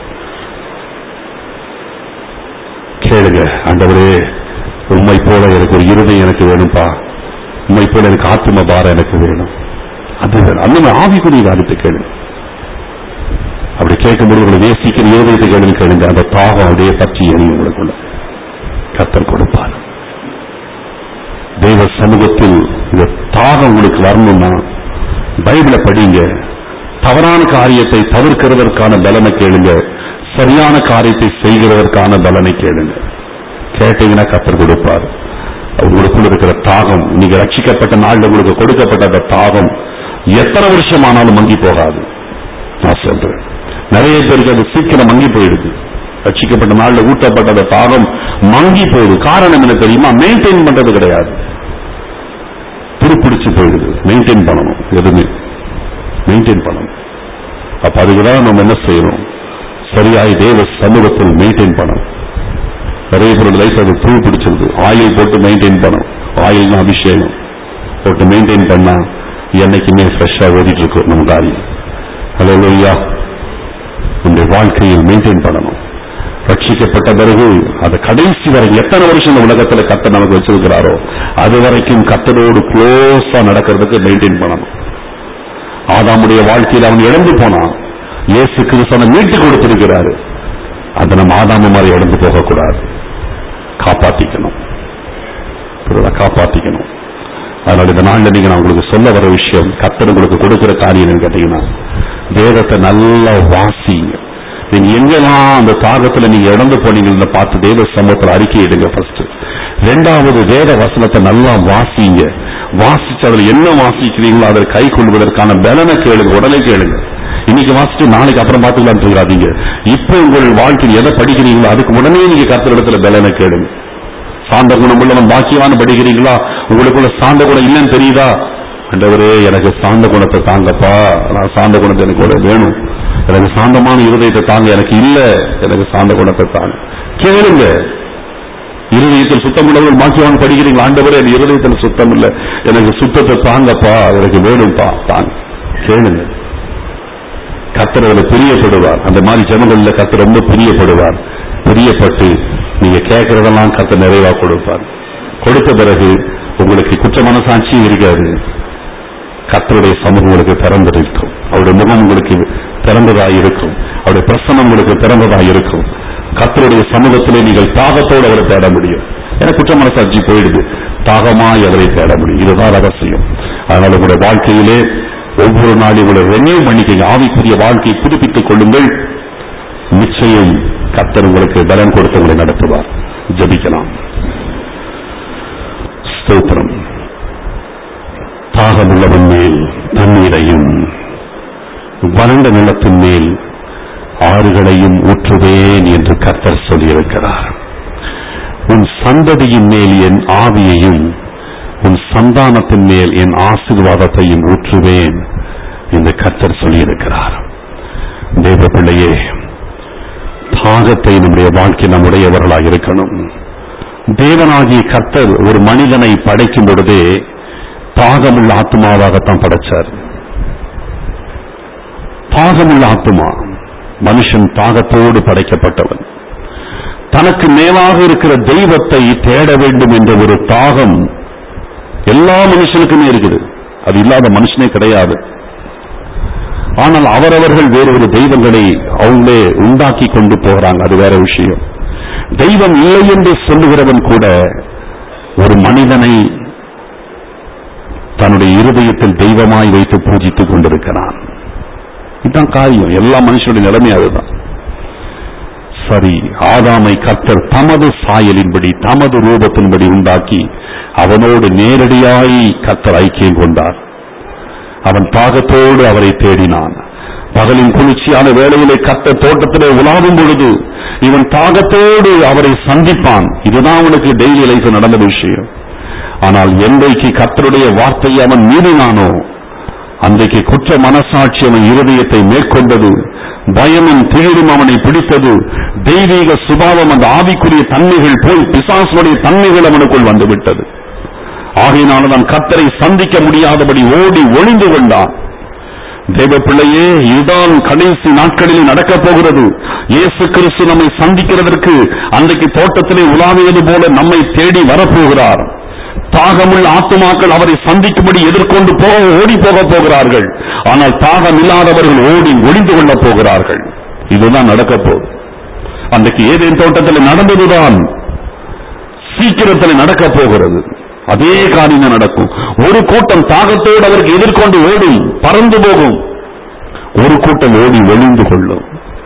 Speaker 1: கேளுங்க ஆண்டவரே உண்மை போல எனக்கு ஒரு இருதயம் எனக்கு வேணும்பா உண்மை போல எனக்கு ஆத்ம பாரம் எனக்கு வேணும் அது வேணும். அந்த மாதிரி ஆவிக்குரிய காரியத்தை கேளுங்க அப்படி கேட்கும்போது உங்களை நேசிக்கிற இருதயத்தை கேளுங்க கேளுங்க அந்த தாகம் அப்படியே பற்றி எரியும் உங்களுக்குள்ள கத்தல் கொடுப்பார் தெய்வ சமூகத்தில் இந்த தாகம் உங்களுக்கு வரணும்னா பைபிளை படிங்க தவறான காரியத்தை தவிர்க்கிறதற்கான பலனை கேளுங்க சரியான காரியத்தை செய்கிறதற்கான பலனை கேளுங்க கேட்டீங்கன்னா கத்தர் கொடுப்பார் உங்களுக்குள்ள இருக்கிற தாகம் நீங்க ரட்சிக்கப்பட்ட நாள்ல உங்களுக்கு கொடுக்கப்பட்ட அந்த தாகம் எத்தனை வருஷம் ஆனாலும் மங்கி போகாது நான் சொல்றேன் நிறைய பேருக்கு அது சீக்கிரம் மங்கி போயிடுது ரட்சிக்கப்பட்ட நாள்ல ஊட்டப்பட்ட அந்த தாகம் மங்கி போயிடுது காரணம் என்ன தெரியுமா மெயின்டைன் பண்றது கிடையாது துருப்பிடிச்சு போயிடுது மெயின்டைன் பண்ணணும் எதுவுமே மெயின்டைன் பண்ணணும் அப்ப அதுக்குதான் நம்ம என்ன செய்யணும் சரியாய் தேவ சமூகத்தில் மெயின்டைன் பண்ணணும் நிறைய பேரோட லைஃப் அது துரு பிடிச்சிருது ஆயில் போட்டு மெயின்டைன் பண்ணணும் ஆயில் அபிஷேகம் போட்டு மெயின்டைன் பண்ணா என்னைக்குமே ஃப்ரெஷ்ஷா ஓடிட்டு இருக்கும் நம்ம காரியம் ஹலோ லோய்யா உங்களுடைய வாழ்க்கையில் மெயின்டைன் பண்ணணும் ரட்சிக்கப்பட்ட பிறகு அது கடைசி வரை எத்தனை வருஷம் இந்த உலகத்துல கத்த நமக்கு வச்சிருக்கிறாரோ அது வரைக்கும் கத்தரோடு க்ளோஸா நடக்கிறதுக்கு மெயின்டைன் பண்ணணும் ஆதாமுடைய வாழ்க்கையில் அவன் இழந்து போனான் இயேசு கிறிஸ்தவனை மீட்டு கொடுத்திருக்கிறாரு அதை நம்ம ஆதாம மாதிரி இழந்து போகக்கூடாது காப்பாத்திக்கணும் புரியுதா? காப்பாத்திக்கணும் அதனால இந்த நாள்ல நீங்க நான் உங்களுக்கு சொல்ல வர விஷயம் கத்தர் உங்களுக்கு கொடுக்கிற காரியம் என்னன்னு கேட்டீங்கன்னா வேதத்தை நல்லா வாசிங்க நீங்க எங்கெல்லாம் அந்த தாகத்துல நீங்க இழந்து போனீங்கன்னு பார்த்து தேவ சமூகத்துல அறிக்கை இடுங்க ஃபர்ஸ்ட் ரெண்டாவது வேத வசனத்தை நல்லா வாசிங்க வாசிச்சு அதுல என்ன வாசிக்கிறீங்களோ அதை கை கொள்வதற்கான பலனை கேளுங்க உடனே கேளுங்க இன்னைக்கு வாசிச்சு நாளைக்கு அப்புறம் பார்த்துக்கலாம்னு சொல்றாதீங்க இப்போ உங்கள் வாழ்க்கையில் எதை படிக்கிறீங்களோ அதுக்கு உடனே நீங்க கர்த்தரிடத்துல பலனை கேளுங்க சாந்த குணம் உள்ளவன் பாக்கியவான் படிக்கிறீங்களா உங்களுக்குள்ள சாந்த குணம் இல்லைன்னு தெரியுதா ஆண்டவரே எனக்கு சாந்த குணத்தை தாங்கப்பா நான் சாந்த குணத்தை எனக்கு கூட வேணும் எனக்கு சாந்தமான இருதயத்தை தாங்க எனக்கு இல்ல எனக்கு சாந்த குணத்தை தாங்க கேளுங்க இருதயத்தில் சுத்தம் உள்ளவர்கள் பாக்கியவான் படிக்கிறீங்களா ஆண்டவரே என் இருதயத்தில் சுத்தம் இல்ல எனக்கு சுத்தத்தை தாங்கப்பா எனக்கு வேணும்ப்பா தாங்க கேளுங்க கத்தர் அதுல பிரியப்படுவார் அந்த மாதிரி ஜனங்கள்ல கத்தர் ரொம்ப பிரியப்படுவார் பிரியப்பட்டு நீங்க கேட்கறதெல்லாம் கத்தர் நிறைவா கொடுப்பார் கொடுத்த பிறகு உங்களுக்கு குற்ற மனசாட்சியும் இருக்காது கத்தருடைய சமூகம் உங்களுக்கு திறந்திருக்கும் அவருடைய முகம் உங்களுக்கு திறந்ததாக இருக்கும் அவருடைய பிரசனம் உங்களுக்கு திறந்ததாக இருக்கும் கத்தருடைய சமூகத்திலே நீங்கள் தாகத்தோடு அவரை தேட முடியும் ஏன்னா குற்ற மனசாட்சி போயிடுது தாகமாய் அவரை தேட முடியும் இதுதான் ரகசியம் அதனால உங்களுடைய வாழ்க்கையிலே ஒவ்வொரு நாளும் உங்களை ரெனியூ பண்ணிக்கங்க ஆவிக்குரிய வாழ்க்கையை புதுப்பித்துக் கொள்ளுங்கள் நிச்சயம் கத்தர் உங்களுக்கு பலன் கொடுத்து உங்களை நடத்துவார் ஜபிக்கலாம் ஸ்தோத்திரம் தாகமுள்ளவன் மேல் தண்ணீரையும் வறண்ட நிலத்தின் மேல் ஆறுகளையும் ஊற்றுவேன் என்று கர்த்தர் சொல்லியிருக்கிறார் உன் சந்ததியின் மேல் என் ஆவியையும் உன் சந்தானத்தின் மேல் என் ஆசீர்வாதத்தையும் ஊற்றுவேன் என்று கர்த்தர் சொல்லியிருக்கிறார் தேவ பிள்ளையே தாகத்தை நம்முடைய வாழ்க்கை நம்முடையவர்களாக இருக்கணும் தேவனாகிய கர்த்தர் ஒரு மனிதனை படைக்கும் பொழுதே தாகமுள்ள ஆத்மாவாகத்தான் படைச்சார் தாகமுள்ள ஆத்மா மனுஷன் தாகத்தோடு படைக்கப்பட்டவன் தனக்கு மேலாக இருக்கிற தெய்வத்தை தேட வேண்டும் என்ற ஒரு தாகம் எல்லா மனுஷனுக்குமே இருக்குது அது இல்லாத மனுஷனே கிடையாது ஆனால் அவரவர்கள் வேறொரு தெய்வங்களை அவங்களே உண்டாக்கி கொண்டு போகிறாங்க அது வேற விஷயம் தெய்வம் இல்லை என்று சொல்லுகிறவன் கூட ஒரு மனிதனை தன்னுடைய இருதயத்தில் தெய்வமாய் வைத்து பூஜித்துக் கொண்டிருக்கிறான் இதுதான் காரியம் எல்லா மனுஷனுடைய நிலைமை அதுதான் சரி ஆதாமை கர்த்தர் தமது சாயலின்படி தமது ரூபத்தின்படி உண்டாக்கி அவனோடு நேரடியாய் கர்த்தர் ஐக்கியம் கொண்டார் அவன் தாகத்தோடு அவரை தேடினான் பகலின் குளிர்ச்சியான வேளையிலே கத்த தோட்டத்திலே உலாவும் பொழுது இவன் தாகத்தோடு அவரை சந்திப்பான் இதுதான் அவனுக்கு டெய்லி லைஃப் நடந்த விஷயம் ஆனால் என்றைக்கு கர்த்தருடைய வார்த்தையை அவன் மீறினானோ அன்றைக்கு குற்ற மனசாட்சி அவன் இருதயத்தை மேற்கொண்டது பயமும் திகிரும் அவனை பிடித்தது தெய்வீக சுபாவம் அந்த ஆவிக்குரிய தன்மைகள் போய் பிசாசுடைய தன்மைகள் அவனுக்குள் வந்துவிட்டது ஆகையினால் அவன் கர்த்தரை சந்திக்க முடியாதபடி ஓடி ஒளிந்து கொண்டான் தேவ பிள்ளையே இதுதான் கடைசி நாட்களில் நடக்கப் போகிறது இயேசு கிறிஸ்து நம்மை சந்திக்கிறதற்கு அன்றைக்கு தோட்டத்திலே உலாவியது போல நம்மை தேடி வரப்போகிறார் தாகமுள்ள ஆத்துமாக்கள் அவரை சந்திக்கும்படி எதிர்கொண்டு போக ஓடி போக போகிறார்கள் ஆனால் தாகம் இல்லாதவர்கள் ஓடி ஒளிந்து கொள்ளப் போகிறார்கள் இதுதான் நடக்கப் போகுது அன்றைக்கு ஏதேன் தோட்டத்தில் நடந்ததுதான் சீக்கிரத்தில் நடக்கப் போகிறது அதே காரியம் நடக்கும் ஒரு கூட்டம் தாகத்தோடு அவருக்கு எதிர்கொண்டு ஓடும் பறந்து போகும் ஒரு கூட்டம் ஓடி ஒளிந்து கொள்ளும்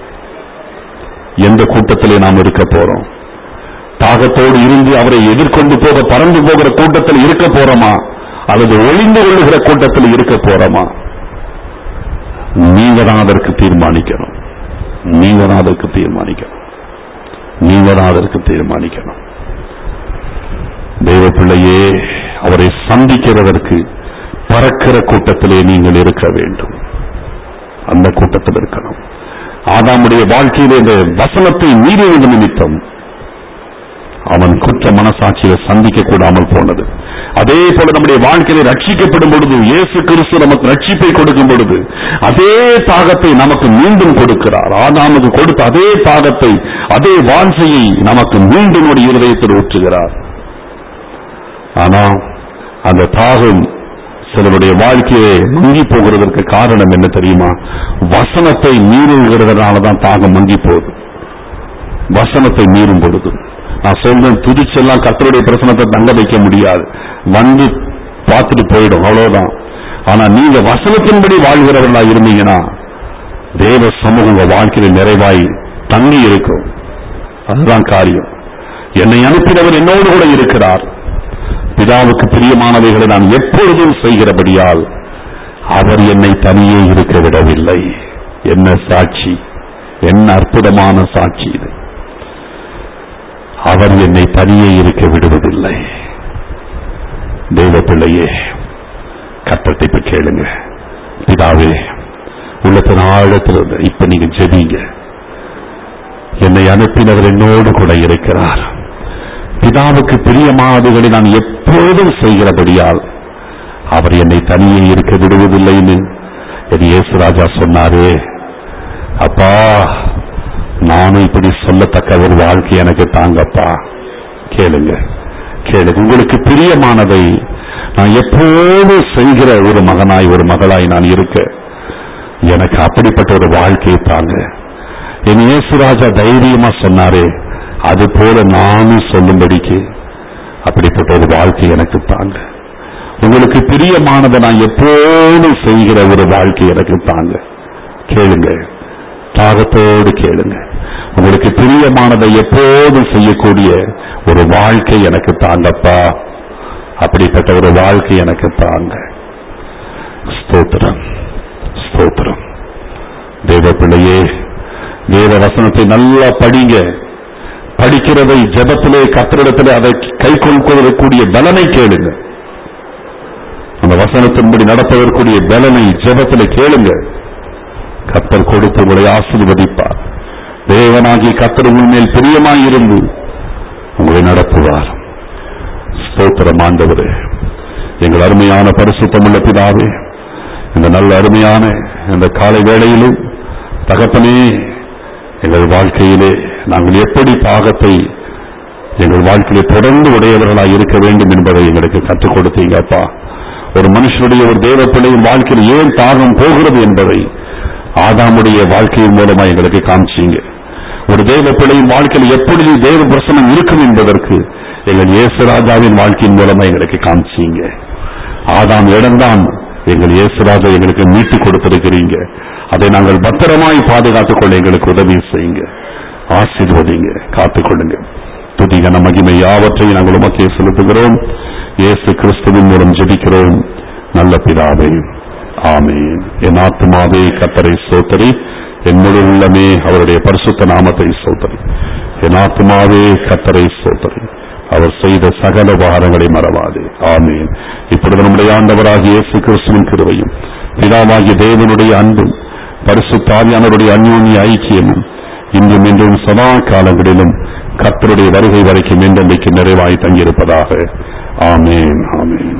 Speaker 1: எந்த கூட்டத்திலே நாம் இருக்க போறோம் தாகத்தோடு இருந்து அவரை எதிர்கொண்டு போக பறந்து போகிற கூட்டத்தில் இருக்க போறோமா அல்லது ஒளிந்து கொள்ளுகிற கூட்டத்தில் இருக்க போறோமா நீங்க தான் அதற்கு தீர்மானிக்கணும் நீங்க தான் அதற்கு தீர்மானிக்கணும் நீங்க தான் அதற்கு தீர்மானிக்கணும் தெய்வ பிள்ளையே அவரை சந்திக்கிறதற்கு பறக்கிற கூட்டத்திலே நீங்கள் இருக்க வேண்டும் அந்த கூட்டத்தில் இருக்கணும் ஆதாமுடைய வாழ்க்கையிலே இந்த வசனத்தை மீறியது நிமித்தம் அவன் குற்ற மனசாட்சியை சந்திக்க கூடாமல் போனது அதே போல நம்முடைய வாழ்க்கையில ரட்சிக்கப்படும் பொழுது இயேசு கிறிஸ்து நமக்கு ரட்சிப்பை கொடுக்கும் பொழுது அதே தாகத்தை நமக்கு மீண்டும் கொடுக்கிறார் ஆதாமுக்கு கொடுத்த அதே தாகத்தை அதே வாஞ்சையை நமக்கு மீண்டும் ஒரு இருதயத்தில் ஊற்றுகிறார் ஆனா அந்த தாகம் சிலருடைய வாழ்க்கையை மங்கி போகிறதற்கு காரணம் என்ன தெரியுமா வசனத்தை மீறுகிறதுனால தான் தாகம் மங்கி போகுது வசனத்தை மீறும் பொழுது நான் சொல்றேன் துதிச்செல்லாம் கர்த்தருடைய பிரசனத்தை தங்க வைக்க முடியாது வந்து பார்த்துட்டு போயிடும் அவ்வளவுதான் ஆனா நீங்க வசனத்தின்படி வாழ்கிறவர்களா இருந்தீங்கன்னா தேவ சமூகம் உங்க வாழ்க்கையில நிறைவாய் தங்கி இருக்கும் அதுதான் காரியம் என்னை அனுப்பினவர் என்னோடு கூட இருக்கிறார் பிதாவுக்கு பிரியமானவைகளை நான் எப்பொழுதும் செய்கிறபடியால் அவர் என்னை தனியே இருக்க விடவில்லை என்ன சாட்சி என்ன அற்புதமான சாட்சி இது அவர் என்னை தனியே இருக்க விடுவதில்லை தெய்வ பிள்ளையே கட்டத்தை இப்ப கேளுங்க பிதாவே உள்ளத்தின் ஆழத்தில் இப்ப நீங்க ஜெபிங்க என்னை அனுப்பினவர் என்னோடு கூட இருக்கிறார் பிதாவுக்கு பிரியமானதுகளை நான் எப்போதும் செய்கிறபடியால் அவர் என்னை தனியே இருக்க விடுவதில்லைன்னு என் இயேசுராஜா சொன்னாரே அப்பா நானும் இப்படி சொல்லத்தக்க ஒரு வாழ்க்கை எனக்கு தாங்கப்பா கேளுங்க கேளுங்க உங்களுக்கு பிரியமானதை நான் எப்போதும் செய்கிற ஒரு மகனாய் ஒரு மகளாய் நான் இருக்க எனக்கு அப்படிப்பட்ட ஒரு வாழ்க்கையை தாங்க என் இயேசுராஜா தைரியமா சொன்னாரே அது போல நானும் சொல்லும்படிக்கு அப்படிப்பட்ட ஒரு வாழ்க்கை எனக்கு தாங்க உங்களுக்கு பிரியமானதை நான் எப்போதும் செய்கிற ஒரு வாழ்க்கை எனக்கு தாங்க கேளுங்க தாகத்தோடு கேளுங்க உங்களுக்கு பிரியமானதை எப்போதும் செய்யக்கூடிய ஒரு வாழ்க்கை எனக்கு தாங்கப்பா அப்படிப்பட்ட ஒரு வாழ்க்கை எனக்கு தாங்க ஸ்தோத்திரம் ஸ்தோத்திரம் தேவ பிள்ளையே வேத வசனத்தை நல்லா படிங்க படிக்கிறதை ஜெபத்திலே கத்திரிடத்திலே அதை கை கொள்வதற்குரிய பலனை கேளுங்க அந்த வசனத்தின்படி நடப்பதற்குரிய பலனை ஜெபத்திலே கேளுங்க கத்தர் கொடுத்து உங்களை ஆசீர்வதிப்பார் தேவனாகி கத்தர் உங்கள் மேல் பிரியமாயிருந்து உங்களை நடத்துவார் ஸ்தோத்திரம் ஆண்டவரே எங்கள் அருமையான பரிசுத்தமுள்ள பிதாவே இந்த நல்ல அருமையான இந்த காலை வேளையிலும் தகப்பனே எங்கள் வாழ்க்கையிலே நாங்கள் எப்படி பாகத்தை எங்கள் வாழ்க்கையிலே தொடர்ந்து உடையவர்களாய் இருக்க வேண்டும் என்பதை எங்களுக்கு கற்றுக் கொடுத்தீங்க அப்பா ஒரு மனுஷனுடைய ஒரு தேவ பிள்ளையின் வாழ்க்கையில் ஏன் தாகம் போகிறது என்பதை ஆதாமுடைய வாழ்க்கையின் மூலமா எங்களுக்கு காமிச்சீங்க ஒரு தேவ பிள்ளையின் வாழ்க்கையில் எப்படி தேவ பிரசனம் இருக்கும் என்பதற்கு எங்கள் இயேசுராஜாவின் வாழ்க்கையின் மூலமா எங்களுக்கு காமிச்சீங்க ஆதாம் இடம்தான் எங்கள் இயேசுராஜா எங்களுக்கு மீட்டு கொடுத்திருக்கிறீங்க அதை நாங்கள் பத்திரமாய் பாதுகாத்துக் கொள்ள எங்களுக்கு உதவி செய்யுங்க ஆசீர்வதிங்க காத்துக்கொள்ளுங்க துதிகன மகிமை யாவற்றையும் நாங்கள் உமக்கே செலுத்துகிறோம் இயேசு கிறிஸ்துவின் மூலம் ஜெபிக்கிறோம் நல்ல பிதாவே ஆமென் என் ஆத்துமாவே கத்தரை சோத்தரி என் முழு உள்ளமே அவருடைய பரிசுத்த நாமத்தை சோத்தரி என் ஆத்துமாவே கத்தரை சோத்தரி அவர் செய்த சகல உபகாரங்களை மறவாது ஆமென் இப்பொழுது நம்முடைய ஆண்டவராகிய இயேசு கிறிஸ்துவின் கிருபையும் பிதாவாகிய தேவனுடைய அன்பும் பரிசுத்தாவியானவருடைய அந்யோன்ய ஐக்கியமும் இன்றும் இன்றும் சதா காலங்களிலும் கர்த்தருடைய வருகை வரைக்கும் என்றென்றைக்கு நிறைவாய் தங்கியிருப்பதாக ஆமென் ஆமென்